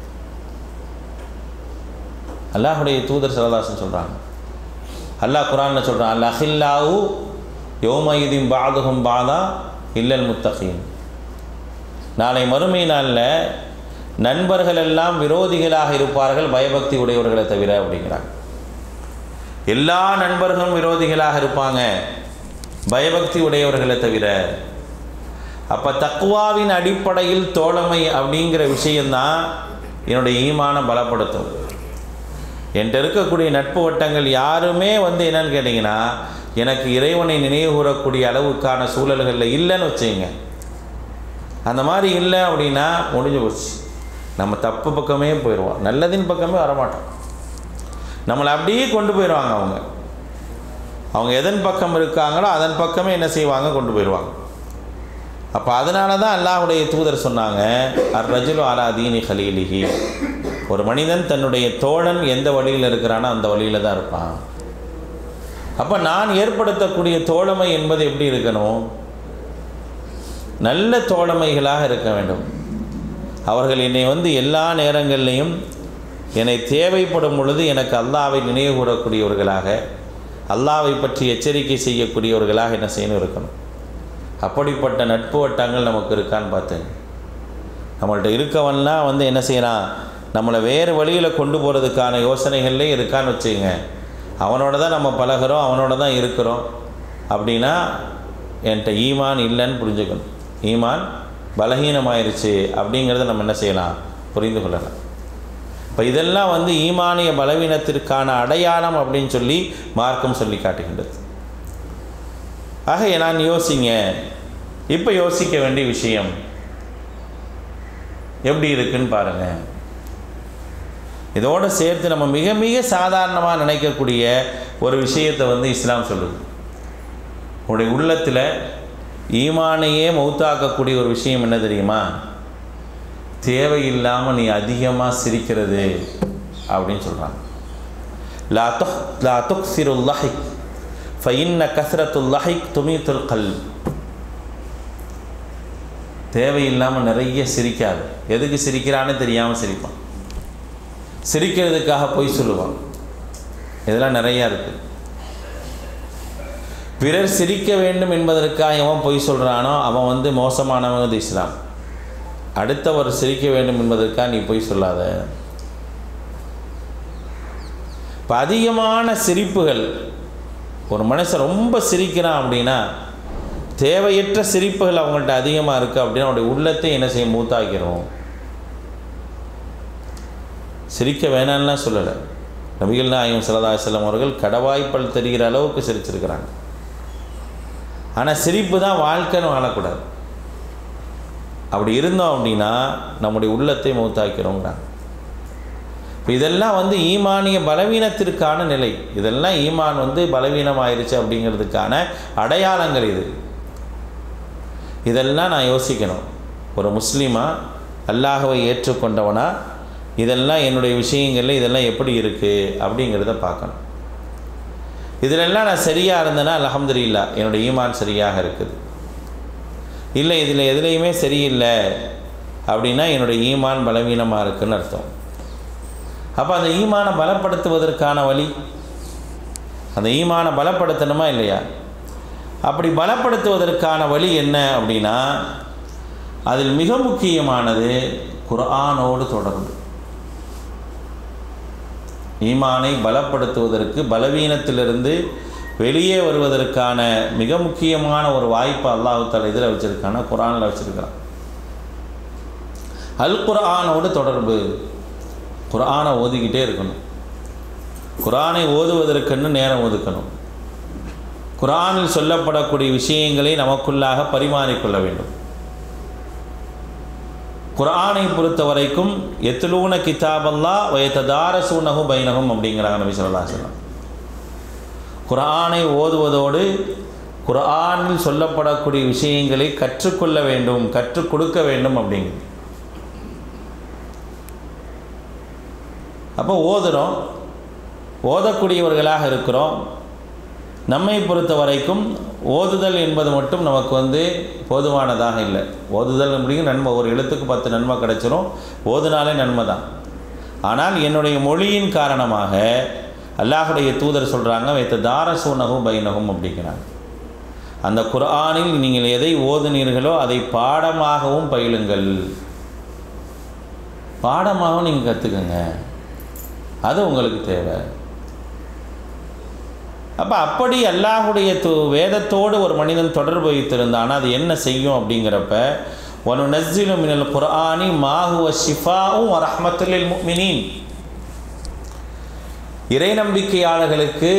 அல்லாஹுடைய தூதர் சரதாசன் சொல்கிறாங்க அல்லாஹ் குரானில் சொல்கிறான் அல்ல அஹில்லாவு யோமயுதின் பாதுகும் பாதா இல்லல் முத்தகீன் நாளை மறுமை நாளில் நண்பர்கள் எல்லாம் விரோதிகளாக இருப்பார்கள் பயபக்தி உடையவர்களை தவிர அப்படிங்கிறாங்க எல்லா நண்பர்களும் விரோதிகளாக இருப்பாங்க பயபக்தி உடையவர்களை தவிர அப்போ தக்குவாவின் அடிப்படையில் தோழமை அப்படிங்கிற விஷயந்தான் என்னுடைய ஈமான பலப்படுத்தும் என்கிட்ட இருக்கக்கூடிய நட்பு வட்டங்கள் யாருமே வந்து என்னன்னு கேட்டிங்கன்னா எனக்கு இறைவனை நினைவு கூறக்கூடிய அளவுக்கான சூழல்களில் இல்லைன்னு வச்சுங்க அந்த மாதிரி இல்லை அப்படின்னா முடிஞ்சு போச்சு நம்ம தப்பு பக்கமே போயிடுவோம் நல்லதின் பக்கமே வரமாட்டோம் நம்மளை அப்படியே கொண்டு போயிடுவாங்க அவங்க அவங்க எதன் பக்கம் இருக்காங்களோ அதன் பக்கமே என்ன செய்வாங்க கொண்டு போயிடுவாங்க அப்போ அதனால தான் அல்லாஹுடைய தூதர் சொன்னாங்க அர் ரஜுலு அலா தீனி ஹலீலிஹி ஒரு மனிதன் தன்னுடைய தோழன் எந்த வழியில் இருக்கிறானோ அந்த வழியில் தான் இருப்பான் அப்போ நான் ஏற்படுத்தக்கூடிய தோழமை என்பது எப்படி இருக்கணும் நல்ல தோழமைகளாக இருக்க வேண்டும் அவர்கள் என்னை வந்து எல்லா நேரங்கள்லையும் என்னை தேவைப்படும் பொழுது எனக்கு அல்லாவை நினைவு கூறக்கூடியவர்களாக அல்லாவை பற்றி எச்சரிக்கை செய்யக்கூடியவர்களாக என்ன செய்யணும் இருக்கணும் அப்படிப்பட்ட நட்பு வட்டங்கள் நமக்கு இருக்கான்னு பார்த்தேன் நம்மள்ட்ட இருக்கவன்லாம் வந்து என்ன செய்கிறான் நம்மளை வேறு வழியில் கொண்டு போகிறதுக்கான யோசனைகள்லேயே இருக்கான்னு வச்சுங்க அவனோட தான் நம்ம பழகிறோம் அவனோட தான் இருக்கிறோம் அப்படின்னா என்கிட்ட ஈமான் இல்லைன்னு புரிஞ்சுக்கணும் ஈமான் பலகீனமாயிருச்சு அப்படிங்கிறத நம்ம என்ன செய்யலாம் புரிந்து கொள்ளலாம் இப்போ இதெல்லாம் வந்து ஈமானிய பலவீனத்திற்கான அடையாளம் அப்படின்னு சொல்லி மார்க்கம் சொல்லி காட்டுகின்றது ஆக நான் யோசிங்க இப்போ யோசிக்க வேண்டிய விஷயம் எப்படி இருக்குன்னு பாருங்கள் இதோடு சேர்த்து நம்ம மிக மிக சாதாரணமாக நினைக்கக்கூடிய ஒரு விஷயத்தை வந்து இஸ்லாம் சொல்லுது உங்களுடைய உள்ளத்தில் ஈமானையே மௌத்தாக்கக்கூடிய ஒரு விஷயம் என்ன தெரியுமா தேவையில்லாமல் நீ அதிகமாக சிரிக்கிறது அப்படின்னு சொல்கிறாங்க லா துக் லா துக் சிருல்லஹிக் ஃபைன்ன கசரத்துல்லஹிக் துமித்துல் கல் தேவையில்லாமல் நிறைய சிரிக்காது எதுக்கு சிரிக்கிறான்னு தெரியாமல் சிரிப்பான் சிரிக்கிறதுக்காக பொய் சொல்லுவான் இதெல்லாம் நிறையா இருக்குது பிறர் சிரிக்க வேண்டும் என்பதற்காக எவன் பொய் சொல்கிறானோ அவன் வந்து மோசமானவங்க இஸ்லாம் அடுத்தவர் சிரிக்க வேண்டும் என்பதற்காக நீ பொய் சொல்லாத இப்போ அதிகமான சிரிப்புகள் ஒரு மனுஷன் ரொம்ப சிரிக்கிறான் அப்படின்னா தேவையற்ற சிரிப்புகள் அவங்கள்ட்ட அதிகமாக இருக்குது அப்படின்னா அவனுடைய உள்ளத்தை என்ன செய்ய மூத்தாக்கிறோம் சிரிக்க வேணாம்லாம் சொல்லலை நபிகள் நாயகம் சல்லா செல்லம் அவர்கள் கடவாய்ப்பல் தெரிகிற அளவுக்கு சிரிச்சிருக்கிறாங்க ஆனால் சிரிப்பு தான் வாழ்க்கைன்னு வாழக்கூடாது அப்படி இருந்தோம் அப்படின்னா நம்முடைய உள்ளத்தை மௌத்தாக்கிறோங்கிறாங்க இப்போ இதெல்லாம் வந்து ஈமானிய பலவீனத்திற்கான நிலை இதெல்லாம் ஈமான் வந்து பலவீனமாயிருச்சு அப்படிங்கிறதுக்கான அடையாளங்கள் இது இதெல்லாம் நான் யோசிக்கணும் ஒரு முஸ்லீமா அல்லாஹவை ஏற்றுக்கொண்டவனா இதெல்லாம் என்னுடைய விஷயங்களில் இதெல்லாம் எப்படி இருக்குது அப்படிங்கிறத பார்க்கணும் இதிலெல்லாம் நான் சரியாக இருந்தேன்னா அலமதுல்லா என்னுடைய ஈமான் சரியாக இருக்குது இல்லை இதில் எதுலேயுமே சரியில்லை அப்படின்னா என்னுடைய ஈமான் பலவீனமாக இருக்குன்னு அர்த்தம் அப்போ அந்த ஈமானை பலப்படுத்துவதற்கான வழி அந்த ஈமானை பலப்படுத்தணுமா இல்லையா அப்படி பலப்படுத்துவதற்கான வழி என்ன அப்படின்னா அதில் மிக முக்கியமானது குர்ஆனோடு தொடர்பு ஈமானை பலப்படுத்துவதற்கு பலவீனத்திலிருந்து வெளியே வருவதற்கான மிக முக்கியமான ஒரு வாய்ப்பு அல்லாஹு தாலா இதில் வச்சுருக்கான குரானில் வச்சுருக்கிறான் அல் குர்ஆனோடு தொடர்பு குரானை ஓதிக்கிட்டே இருக்கணும் குரானை ஓதுவதற்குன்னு நேரம் ஒதுக்கணும் குரானில் சொல்லப்படக்கூடிய விஷயங்களை நமக்குள்ளாக பரிமாறிக்கொள்ள வேண்டும் குரானை பொறுத்த வரைக்கும் எத்துலூன கிதாபல்லா வயத்ததார சூனகும் பைனகும் அப்படிங்கிறாங்க நபி சொல்லா சொல்லம் குரானை ஓதுவதோடு குரானில் சொல்லப்படக்கூடிய விஷயங்களை கற்றுக்கொள்ள வேண்டும் கற்றுக் கொடுக்க வேண்டும் அப்படிங்கிறது அப்போ ஓதுகிறோம் ஓதக்கூடியவர்களாக இருக்கிறோம் நம்மை பொறுத்த வரைக்கும் ஓதுதல் என்பது மட்டும் நமக்கு வந்து போதுமானதாக இல்லை ஓதுதல் அப்படிங்கிற நன்மை ஒரு எழுத்துக்கு பத்து நன்மை கிடைச்சிரும் ஓதுனாலே நன்மை தான் ஆனால் என்னுடைய மொழியின் காரணமாக அல்லாஹுடைய தூதர் சொல்கிறாங்க வைத்த தாரசூனகும் பைனகும் அப்படிங்கிறாங்க அந்த குர்ஆனில் நீங்கள் எதை ஓதுனீர்களோ அதை பாடமாகவும் பயிலுங்கள் பாடமாகவும் நீங்கள் கற்றுக்குங்க அது உங்களுக்கு தேவை அப்போ அப்படி அல்லாஹுடைய து வேதத்தோடு ஒரு மனிதன் தொடர்பு வைத்திருந்தான் அது என்ன செய்யும் அப்படிங்கிறப்ப ஒனு நஸ்ஸிலு மினல் குர்ஆனி மாஹுவ ஷிஃபாவும் ரஹ்மத்துல்லில் முக்மினின் இறை நம்பிக்கையாளர்களுக்கு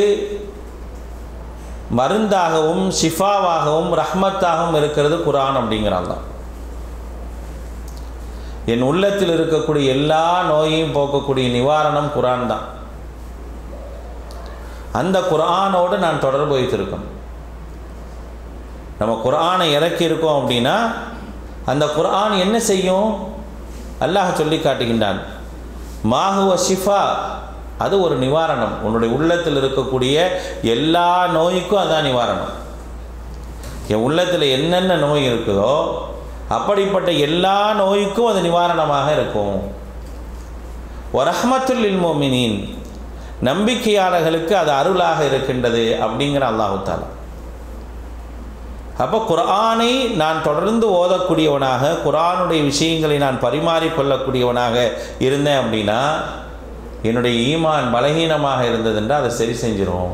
மருந்தாகவும் ஷிஃபாவாகவும் ரஹ்மத்தாகவும் இருக்கிறது குரான் அப்படிங்கிறாங்க என் உள்ளத்தில் இருக்கக்கூடிய எல்லா நோயையும் போக்கக்கூடிய நிவாரணம் குரான் தான் அந்த குரானோடு நான் தொடர்பு வைத்திருக்கணும் நம்ம குரானை இறக்கி இருக்கோம் அப்படின்னா அந்த குரான் என்ன செய்யும் அல்லாஹ் சொல்லி காட்டுகின்றான் மாஹுவ ஷிஃபா அது ஒரு நிவாரணம் உன்னுடைய உள்ளத்தில் இருக்கக்கூடிய எல்லா நோய்க்கும் அதான் நிவாரணம் என் உள்ளத்தில் என்னென்ன நோய் இருக்குதோ அப்படிப்பட்ட எல்லா நோய்க்கும் அது நிவாரணமாக இருக்கும் ஒரஹமத்துல் மோமினின் நம்பிக்கையாளர்களுக்கு அது அருளாக இருக்கின்றது அப்படிங்கிற அல்லாஹு தாலா அப்போ குரானை நான் தொடர்ந்து ஓதக்கூடியவனாக குரானுடைய விஷயங்களை நான் பரிமாறிக்கொள்ளக்கூடியவனாக இருந்தேன் அப்படின்னா என்னுடைய ஈமான் பலகீனமாக இருந்ததுன்றால் அதை சரி செஞ்சிரும்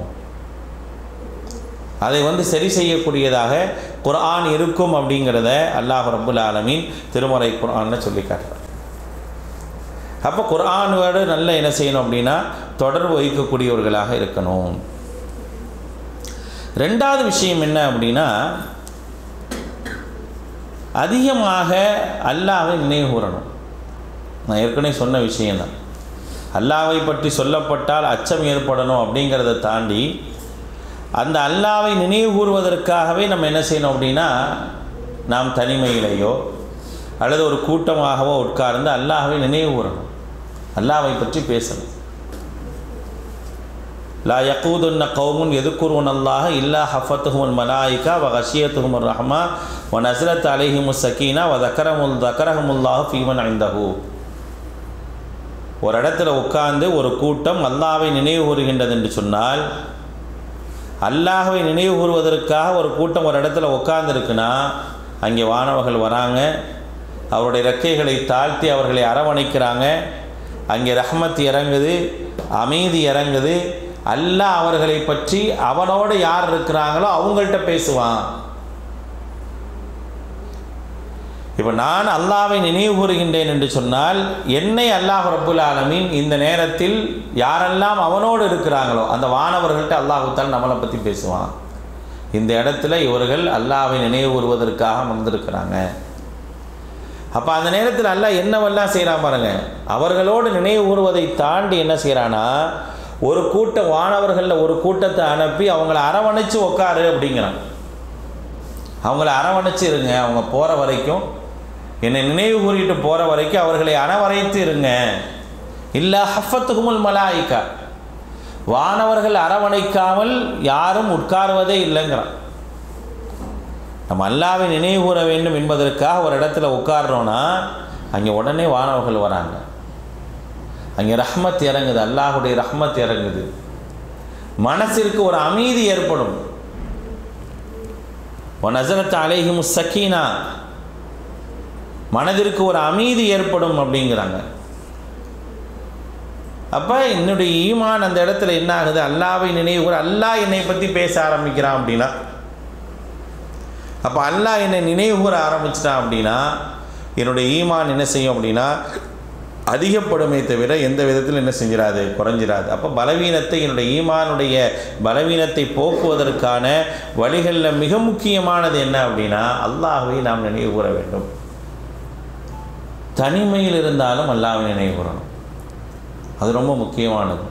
அதை வந்து சரி செய்யக்கூடியதாக குர்ஆன் இருக்கும் அப்படிங்கிறத அல்லாஹ் ரபுல் ஆலமீன் திருமறை குர்ஆனில் சொல்லி காட்டுறார் அப்போ குர்ஆனோடு நல்ல என்ன செய்யணும் அப்படின்னா தொடர்பு வைக்கக்கூடியவர்களாக இருக்கணும் ரெண்டாவது விஷயம் என்ன அப்படின்னா அதிகமாக அல்லாவை நினைவு கூறணும் நான் ஏற்கனவே சொன்ன விஷயம்தான் அல்லாவை பற்றி சொல்லப்பட்டால் அச்சம் ஏற்படணும் அப்படிங்கிறத தாண்டி அந்த அல்லாவை நினைவு கூறுவதற்காகவே நம்ம என்ன செய்யணும் அப்படின்னா நாம் தனிமையிலேயோ அல்லது ஒரு கூட்டமாகவோ உட்கார்ந்து அல்லாஹவை நினைவு கூறணும் அல்லாவை பற்றி பேசணும் லா யக்கூதுன்ன கௌமுன் எதுக்குருவன் அல்லாஹ் இல்லா ஹஃபத்துஹும் மலாயிகா வ ஹஷியத்துஹும் ரஹ்மா வ நஸ்ரத் அலைஹிமு சக்கீனா வ தக்கரமுல் தக்கரஹமுல்லாஹ் ஃபீமன் ஐந்தஹு ஒரு இடத்துல உட்கார்ந்து ஒரு கூட்டம் அல்லாவை நினைவு கூறுகின்றது என்று சொன்னால் அல்லாஹவை நினைவு கூறுவதற்காக ஒரு கூட்டம் ஒரு இடத்துல உட்கார்ந்துருக்குன்னா அங்கே வானவர்கள் வராங்க அவருடைய ரெக்கைகளை தாழ்த்தி அவர்களை அரவணைக்கிறாங்க அங்கே ரஹ்மத் இறங்குது அமைதி இறங்குது அல்லாஹ் அவர்களை பற்றி அவனோடு யார் இருக்கிறாங்களோ அவங்கள்ட்ட பேசுவான் இப்போ நான் அல்லாவை நினைவு கூறுகின்றேன் என்று சொன்னால் என்னை அல்லாஹ் ரப்புல் ஆலமீன் இந்த நேரத்தில் யாரெல்லாம் அவனோடு இருக்கிறாங்களோ அந்த வானவர்கள்ட்ட அல்லாஹுத்தால் நம்மளை பற்றி பேசுவான் இந்த இடத்துல இவர்கள் அல்லாவை நினைவு கூறுவதற்காக வந்திருக்கிறாங்க அப்போ அந்த நேரத்தில் அல்லாஹ் என்னவெல்லாம் செய்கிறான் பாருங்க அவர்களோடு நினைவு கூறுவதை தாண்டி என்ன செய்கிறானா ஒரு கூட்டம் வானவர்களில் ஒரு கூட்டத்தை அனுப்பி அவங்கள அரவணைச்சு உட்காரு அப்படிங்கிறான் அவங்கள அரவணைச்சு இருங்க அவங்க போகிற வரைக்கும் என்னை நினைவு கூறிட்டு போகிற வரைக்கும் அவர்களை அரவணைத்து இருங்க இல்லா ஹஃபத்துகுமுல் மலாயிக்கா வானவர்கள் அரவணைக்காமல் யாரும் உட்காருவதே இல்லைங்கிறான் நம்ம அல்லாவை நினைவு கூற வேண்டும் என்பதற்காக ஒரு இடத்துல உட்கார்றோன்னா அங்கே உடனே வானவர்கள் வராங்க அங்கே ரஹ்மத் இறங்குது அல்லாஹுடைய ரஹ்மத் இறங்குது மனசிற்கு ஒரு அமைதி ஏற்படும் நசரத் அலேஹிம் சக்கீனா மனதிற்கு ஒரு அமைதி ஏற்படும் அப்படிங்கிறாங்க அப்போ என்னுடைய ஈமான் அந்த இடத்துல என்ன ஆகுது அல்லாவை நினைவு கூட அல்லாஹ் என்னை பற்றி பேச ஆரம்பிக்கிறான் அப்படின்னா அப்போ அல்லாஹ் என்னை நினைவு கூற ஆரம்பிச்சிட்டான் அப்படின்னா என்னுடைய ஈமான் என்ன செய்யும் அப்படின்னா அதிகப்படுமே தவிர எந்த விதத்தில் என்ன செஞ்சிடாது குறைஞ்சிடாது அப்போ பலவீனத்தை என்னுடைய ஈமானுடைய பலவீனத்தை போக்குவதற்கான வழிகளில் மிக முக்கியமானது என்ன அப்படின்னா அல்லாஹ்வை நாம் நினைவு கூற வேண்டும் தனிமையில் இருந்தாலும் அல்லாஹ்வை நினைவு கூறணும் அது ரொம்ப முக்கியமானது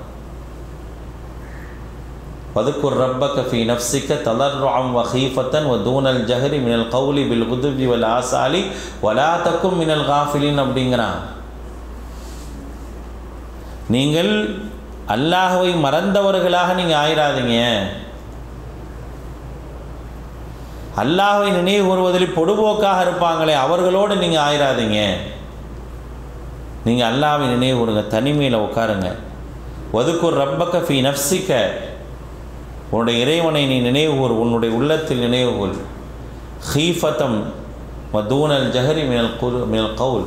வதுக்குர் ரப்பக ஃபி நஃப்ஸிக தலர்ருஅம் வ ஹீஃபத்தன் வ தூனல் ஜஹரி மினல் கௌலி பில் குதுபி வல் ஆசாலி வலா தக்கும் மினல் காஃபிலின் அப்படிங்கிறான் நீங்கள் அல்லாஹுவை மறந்தவர்களாக நீங்கள் ஆயிராதீங்க அல்லாஹுவை நினைவு கூறுவதில் பொடுபோக்காக இருப்பாங்களே அவர்களோடு நீங்கள் ஆயிராதீங்க நீங்கள் அல்லாஹ்வை நினைவு கூறுங்க தனிமையில் உட்காருங்க ஒதுக்கூர் ரப்பக்க ஃபி நஃப்சிக்க உன்னுடைய இறைவனை நீ நினைவு கூறு உன்னுடைய உள்ளத்தில் நினைவு கூறு ஹீஃபத்தம் மதூனல் ஜஹரி மினல் குரு மினல் கவுல்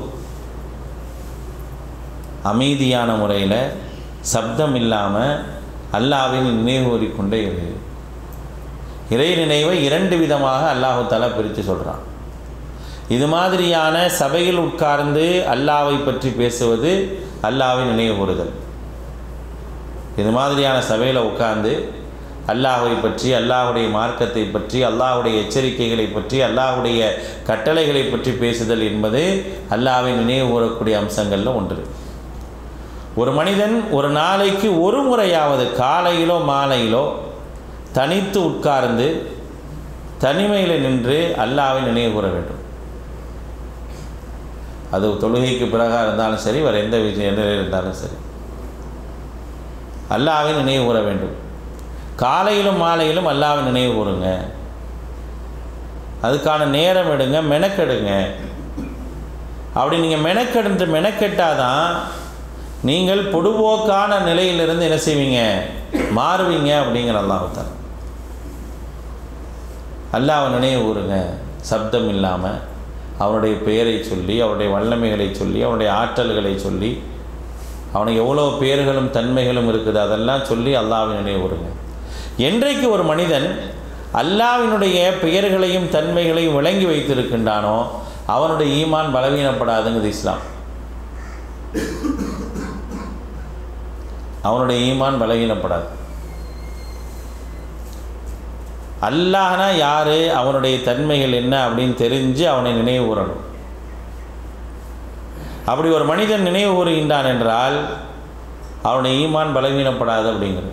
அமைதியான முறையில் சப்தம் இல்லாமல் அல்லாவின் நினைவு கூறிக்கொண்டே இரு இறை நினைவை இரண்டு விதமாக அல்லாஹு தாலா பிரித்து சொல்கிறான் இது மாதிரியான சபையில் உட்கார்ந்து அல்லாவை பற்றி பேசுவது அல்லாவை நினைவு கூறுதல் இது மாதிரியான சபையில் உட்கார்ந்து அல்லாஹை பற்றி அல்லாஹுடைய மார்க்கத்தை பற்றி அல்லாஹுடைய எச்சரிக்கைகளை பற்றி அல்லாஹுடைய கட்டளைகளை பற்றி பேசுதல் என்பது அல்லாவை நினைவு கூறக்கூடிய அம்சங்களில் ஒன்று ஒரு மனிதன் ஒரு நாளைக்கு ஒரு முறையாவது காலையிலோ மாலையிலோ தனித்து உட்கார்ந்து தனிமையில் நின்று அல்லாவை நினைவு கூற வேண்டும் அது தொழுகைக்கு பிறகாக இருந்தாலும் சரி வேறு எந்த விஷயம் இருந்தாலும் சரி அல்லாவை நினைவு கூற வேண்டும் காலையிலும் மாலையிலும் அல்லாவை நினைவு கூறுங்க அதுக்கான நேரம் எடுங்க மெனக்கெடுங்க அப்படி நீங்கள் மெனக்கெடுத்து மெனக்கெட்டாதான் நீங்கள் பொடுபோக்கான நிலையிலிருந்து என்ன செய்வீங்க மாறுவீங்க அப்படிங்கிற அல்லாஹால அல்லாவை நினைவு கூறுங்க சப்தம் இல்லாமல் அவனுடைய பெயரை சொல்லி அவருடைய வல்லமைகளை சொல்லி அவனுடைய ஆற்றல்களை சொல்லி அவனுக்கு எவ்வளோ பேர்களும் தன்மைகளும் இருக்குது அதெல்லாம் சொல்லி அல்லாவை நினைவு கூறுங்க என்றைக்கு ஒரு மனிதன் அல்லாவினுடைய பெயர்களையும் தன்மைகளையும் விளங்கி வைத்திருக்கின்றானோ அவனுடைய ஈமான் பலவீனப்படாதுங்கிறது இஸ்லாம் அவனுடைய ஈமான் பலவீனப்படாது அல்லாஹ்னா யார் அவனுடைய தன்மைகள் என்ன அப்படின்னு தெரிஞ்சு அவனை நினைவு கூறணும் அப்படி ஒரு மனிதன் நினைவு கூறுகின்றான் என்றால் அவனுடைய ஈமான் பலவீனப்படாது அப்படிங்கிறது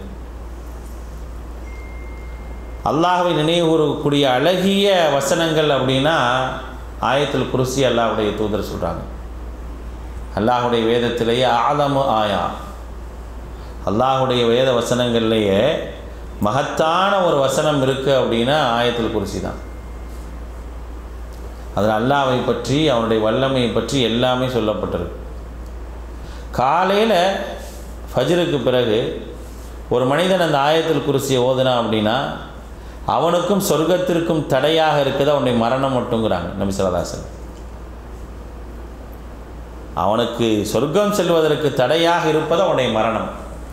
அல்லாஹவை நினைவு கூறக்கூடிய அழகிய வசனங்கள் அப்படின்னா ஆயத்தில் குருசி அல்லாஹுடைய தூதர் சொல்கிறாங்க அல்லாஹுடைய வேதத்திலேயே ஆலமு ஆயா அல்லாஹுடைய வேத வசனங்கள்லேயே மகத்தான ஒரு வசனம் இருக்குது அப்படின்னா ஆயத்தில் குருசி தான் அதில் அல்லாவை பற்றி அவனுடைய வல்லமையை பற்றி எல்லாமே சொல்லப்பட்டிருக்கு காலையில் ஃபஜ்ருக்கு பிறகு ஒரு மனிதன் அந்த ஆயத்தில் குருசியை ஓதுனான் அப்படின்னா அவனுக்கும் சொர்க்கத்திற்கும் தடையாக இருக்குது அவனுடைய மரணம் மட்டுங்கிறாங்க நபி சொல்லதாசன் அவனுக்கு சொர்க்கம் செல்வதற்கு தடையாக இருப்பது அவனுடைய மரணம்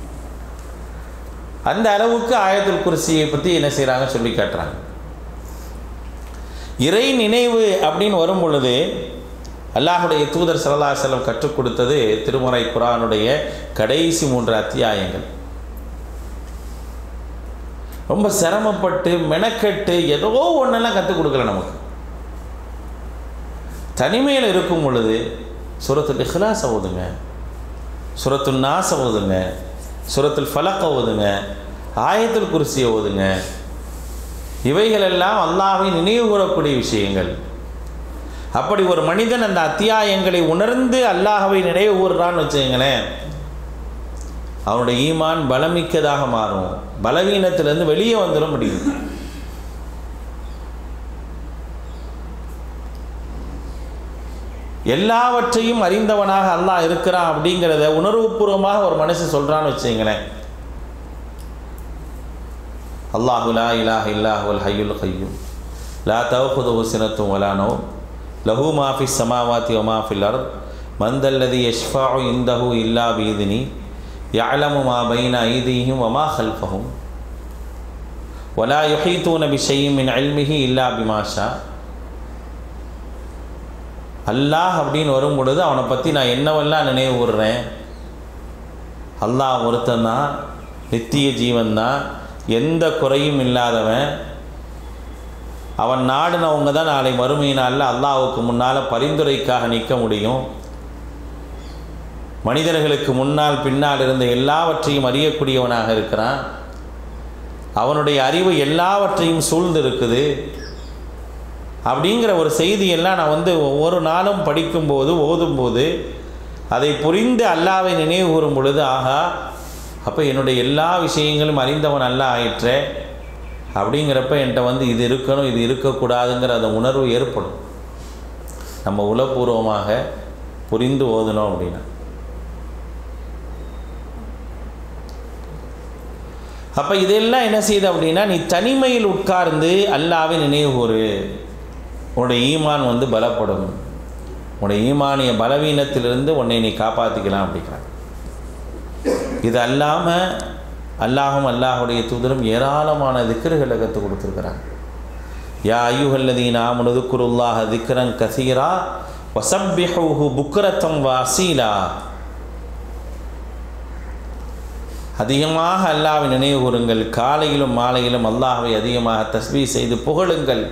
அந்த அளவுக்கு ஆயத்துல் குர்சியை பற்றி என்ன செய்கிறாங்க சொல்லி காட்டுறாங்க இறை நினைவு அப்படின்னு வரும் பொழுது அல்லாஹுடைய தூதர் சல்லா செல்லம் கற்றுக் கொடுத்தது திருமுறை குரானுடைய கடைசி மூன்று அத்தியாயங்கள் ரொம்ப சிரமப்பட்டு மெனக்கெட்டு ஏதோ ஒன்றெல்லாம் கற்றுக் கொடுக்கல நமக்கு தனிமையில் இருக்கும் பொழுது சுரத்துல் இஹ்லாஸ் ஓதுங்க சுரத்துல் நாஸ் ஓதுங்க சுரத்துல் ஃபலக் ஓதுங்க ஆயத்துல் குர்சியை ஓதுங்க இவைகளெல்லாம் அல்லாஹை நினைவு கூறக்கூடிய விஷயங்கள் அப்படி ஒரு மனிதன் அந்த அத்தியாயங்களை உணர்ந்து அல்லாஹவை நினைவு கூறுறான்னு வச்சுங்களேன் அவனுடைய ஈமான் பலமிக்கதாக மாறும் பலவீனத்திலிருந்து வெளியே வந்துட முடியும் எல்லாவற்றையும் அறிந்தவனாக அல்லாஹ் இருக்கிறான் அப்படிங்கிறத உணர்வுபூர்வமாக ஒரு மனுஷன் சொல்கிறான்னு வச்சுங்களேன் அல்லாஹு லா இலாஹ இல்லாஹுல் ஹய்யுல் ஹய்யும் லா தவகுது சினத்தும் வலானோ லஹு மாஃபி சமாவாத்தி ஒமாஃபில் அர் மந்தல்லதி யஷ்ஃபாஉ இந்தஹு இல்லா பீதினி யஅலமு மா பைன ஐதீஹிம் வமா ஹல்ஃபஹும் ولا يحيطون بشيء من علمه إلا بما شاء அல்லாஹ் அப்படின்னு வரும் பொழுது அவனை பற்றி நான் என்னவெல்லாம் நினைவு கூறுறேன் அல்லாஹ் ஒருத்தன் தான் நித்திய ஜீவன் தான் எந்த குறையும் இல்லாதவன் அவன் நாடுனவங்க தான் நாளை மறுமை நாளில் அல்லாஹுக்கு முன்னால் பரிந்துரைக்காக நிற்க முடியும் மனிதர்களுக்கு முன்னால் பின்னால் இருந்த எல்லாவற்றையும் அறியக்கூடியவனாக இருக்கிறான் அவனுடைய அறிவு எல்லாவற்றையும் சூழ்ந்து இருக்குது அப்படிங்கிற ஒரு செய்தியெல்லாம் நான் வந்து ஒவ்வொரு நாளும் படிக்கும்போது ஓதும்போது அதை புரிந்து அல்லாவை நினைவு கூறும் பொழுது ஆகா அப்போ என்னுடைய எல்லா விஷயங்களும் அறிந்தவன் அல்ல ஆயிற்றே அப்படிங்கிறப்ப என்கிட்ட வந்து இது இருக்கணும் இது இருக்கக்கூடாதுங்கிற அந்த உணர்வு ஏற்படும் நம்ம உளப்பூர்வமாக புரிந்து ஓதணும் அப்படின்னா அப்போ இதெல்லாம் என்ன செய்யுது அப்படின்னா நீ தனிமையில் உட்கார்ந்து அல்லாவை நினைவு கூறு உன்னுடைய ஈமான் வந்து பலப்படும் உன்னுடைய ஈமானிய பலவீனத்திலிருந்து உன்னை நீ காப்பாற்றிக்கலாம் அப்படிங்கிறாங்க இது அல்லாமல் அல்லாஹும் அல்லாஹுடைய தூதரும் ஏராளமான திக்கர்களை கற்றுக் கொடுத்துருக்குறாங்க யா ஐயுகல்லதீன் ஆமுனது குருல்லாஹ திக்ரன் கசீரா வசப்பிஹூஹு புக்ரத்தம் வாசீலா அதிகமாக அல்லாவை நினைவு கூறுங்கள் காலையிலும் மாலையிலும் அல்லாஹவை அதிகமாக தஸ்பீ செய்து புகழுங்கள்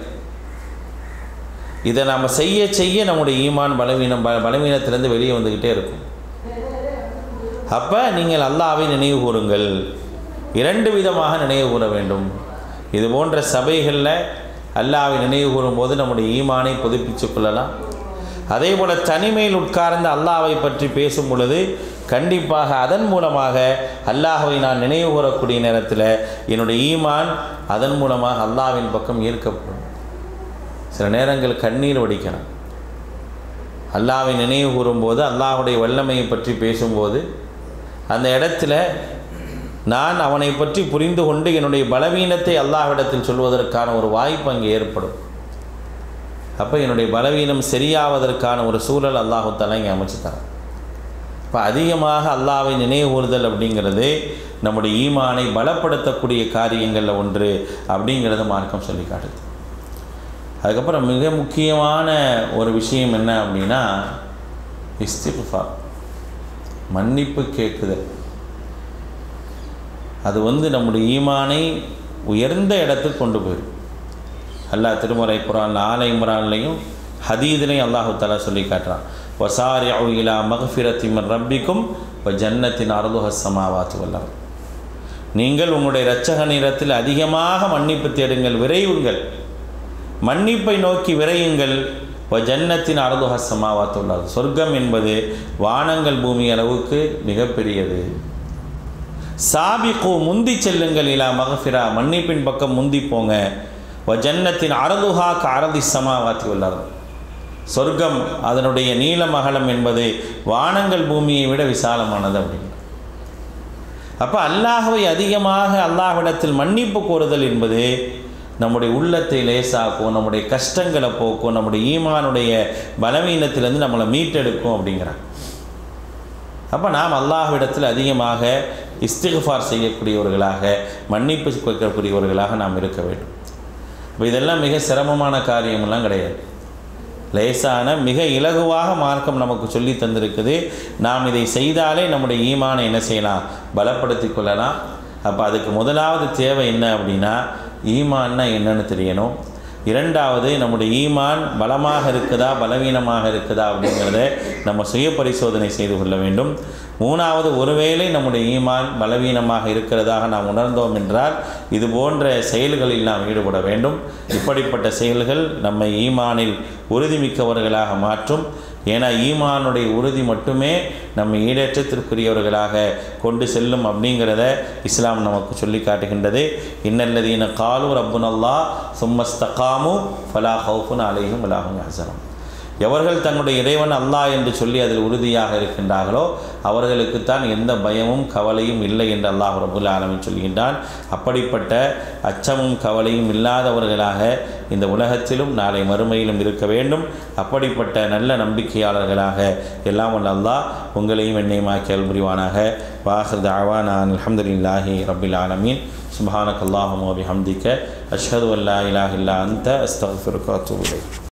இதை நாம் செய்ய செய்ய நம்முடைய ஈமான் பலவீனம் ப பலவீனத்திலேருந்து வெளியே வந்துக்கிட்டே இருக்கும் அப்போ நீங்கள் அல்லாவை நினைவு கூறுங்கள் இரண்டு விதமாக நினைவு கூற வேண்டும் இது போன்ற சபைகளில் அல்லாவை நினைவு கூறும்போது நம்முடைய ஈமானை புதுப்பிச்சு கொள்ளலாம் அதே போல் தனிமையில் உட்கார்ந்து அல்லாவை பற்றி பேசும் பொழுது கண்டிப்பாக அதன் மூலமாக அல்லாஹவை நான் நினைவு கூறக்கூடிய நேரத்தில் என்னுடைய ஈமான் அதன் மூலமாக அல்லாவின் பக்கம் ஈர்க்கப்படும் சில நேரங்கள் கண்ணீர் வடிக்கணும் அல்லாவை நினைவு கூறும்போது அல்லாஹுடைய வல்லமையை பற்றி பேசும்போது அந்த இடத்துல நான் அவனை பற்றி புரிந்து கொண்டு என்னுடைய பலவீனத்தை அல்லாஹ்விடத்தில் சொல்வதற்கான ஒரு வாய்ப்பு அங்கே ஏற்படும் அப்போ என்னுடைய பலவீனம் சரியாவதற்கான ஒரு சூழல் அல்லாஹு தலா இங்கே அமைச்சு தரான் இப்போ அதிகமாக அல்லாவை நினைவு கூறுதல் அப்படிங்கிறது நம்முடைய ஈமானை பலப்படுத்தக்கூடிய காரியங்களில் ஒன்று அப்படிங்கிறத மார்க்கம் சொல்லி காட்டுது அதுக்கப்புறம் மிக முக்கியமான ஒரு விஷயம் என்ன அப்படின்னா இஸ்திஃபா மன்னிப்பு கேட்குதல் அது வந்து நம்முடைய ஈமானை உயர்ந்த இடத்துக்கு கொண்டு போயிடும் அல்லாஹ் திருமறை குரான் ஆலை இம்ரான்லையும் ஹதீதுலையும் அல்லாஹு தாலா சொல்லி காட்டுறான் வசாரி இலா மகஃபிரத்திமன் ரப்பிக்கும் இப்போ ஜன்னத்தின் அருதுஹ சமாவாத்து வல்லம் நீங்கள் உங்களுடைய இரட்சக நேரத்தில் அதிகமாக மன்னிப்பு தேடுங்கள் விரைவுங்கள் மன்னிப்பை நோக்கி விரையுங்கள் இப்போ ஜன்னத்தின் அருதுஹ சமாவாத்து உள்ளது சொர்க்கம் என்பது வானங்கள் பூமி அளவுக்கு மிகப்பெரியது சாபிகு முந்தி செல்லுங்கள் இலா மகஃபிரா மன்னிப்பின் பக்கம் முந்தி போங்க வ ஜன்னத்தின் அரதுஹா அரதி சமாவாத்தி உள்ளது சொர்க்கம் அதனுடைய நீளம் அகலம் என்பது வானங்கள் பூமியை விட விசாலமானது அப்படின்னு அப்போ அல்லாஹவை அதிகமாக அல்லாஹ்விடத்தில் மன்னிப்பு கோருதல் என்பது நம்முடைய உள்ளத்தை லேசாக்கும் நம்முடைய கஷ்டங்களை போக்கும் நம்முடைய ஈமானுடைய பலவீனத்திலேருந்து நம்மளை மீட்டெடுக்கும் அப்படிங்கிறாங்க அப்போ நாம் அல்லாஹ்விடத்தில் அதிகமாக இஸ்திஃபார் செய்யக்கூடியவர்களாக மன்னிப்பு கேட்கக்கூடியவர்களாக நாம் இருக்க வேண்டும் இப்போ இதெல்லாம் மிக சிரமமான காரியமெல்லாம் கிடையாது லேசான மிக இலகுவாக மார்க்கம் நமக்கு சொல்லி தந்திருக்குது நாம் இதை செய்தாலே நம்முடைய ஈமானை என்ன செய்யலாம் பலப்படுத்தி கொள்ளலாம் அப்போ அதுக்கு முதலாவது தேவை என்ன அப்படின்னா ஈமான்னா என்னன்னு தெரியணும் இரண்டாவது நம்முடைய ஈமான் பலமாக இருக்குதா பலவீனமாக இருக்குதா அப்படிங்கிறத நம்ம சுய பரிசோதனை செய்து கொள்ள வேண்டும் மூணாவது ஒருவேளை நம்முடைய ஈமான் பலவீனமாக இருக்கிறதாக நாம் உணர்ந்தோம் என்றால் இது போன்ற செயல்களில் நாம் ஈடுபட வேண்டும் இப்படிப்பட்ட செயல்கள் நம்மை ஈமானில் உறுதிமிக்கவர்களாக மாற்றும் ஏன்னா ஈமானுடைய உறுதி மட்டுமே நம்ம ஈடேற்றத்திற்குரியவர்களாக கொண்டு செல்லும் அப்படிங்கிறத இஸ்லாம் நமக்கு சொல்லி காட்டுகின்றது இன்னல்லதீன காலு ரப்புனல்லா சும்மஸ்தகாமு ஃபலா ஹவுஃபுன் அலைஹும் அலாஹும் ஹசரம் எவர்கள் தன்னுடைய இறைவன் அல்லாஹ் என்று சொல்லி அதில் உறுதியாக இருக்கின்றார்களோ அவர்களுக்குத்தான் எந்த பயமும் கவலையும் இல்லை என்று அல்லாஹ் ரபுல் ஆலமின் சொல்கின்றான் அப்படிப்பட்ட அச்சமும் கவலையும் இல்லாதவர்களாக இந்த உலகத்திலும் நாளை மறுமையிலும் இருக்க வேண்டும் அப்படிப்பட்ட நல்ல நம்பிக்கையாளர்களாக எல்லாம் வல்ல அல்லாஹ் உங்களையும் என்னையுமாக்கி அல்புரிவானாக வாஹர் அவான் அலமதுல்லாஹி ரபில் ஆலமீன் சுபஹானக் அல்லாஹும் வபிஹம்திக்க அஷ்ஹது அல்லா இலாஹ் இல்லா அந்த அஸ்தஃபிருக்க அத்தூபு இலைக்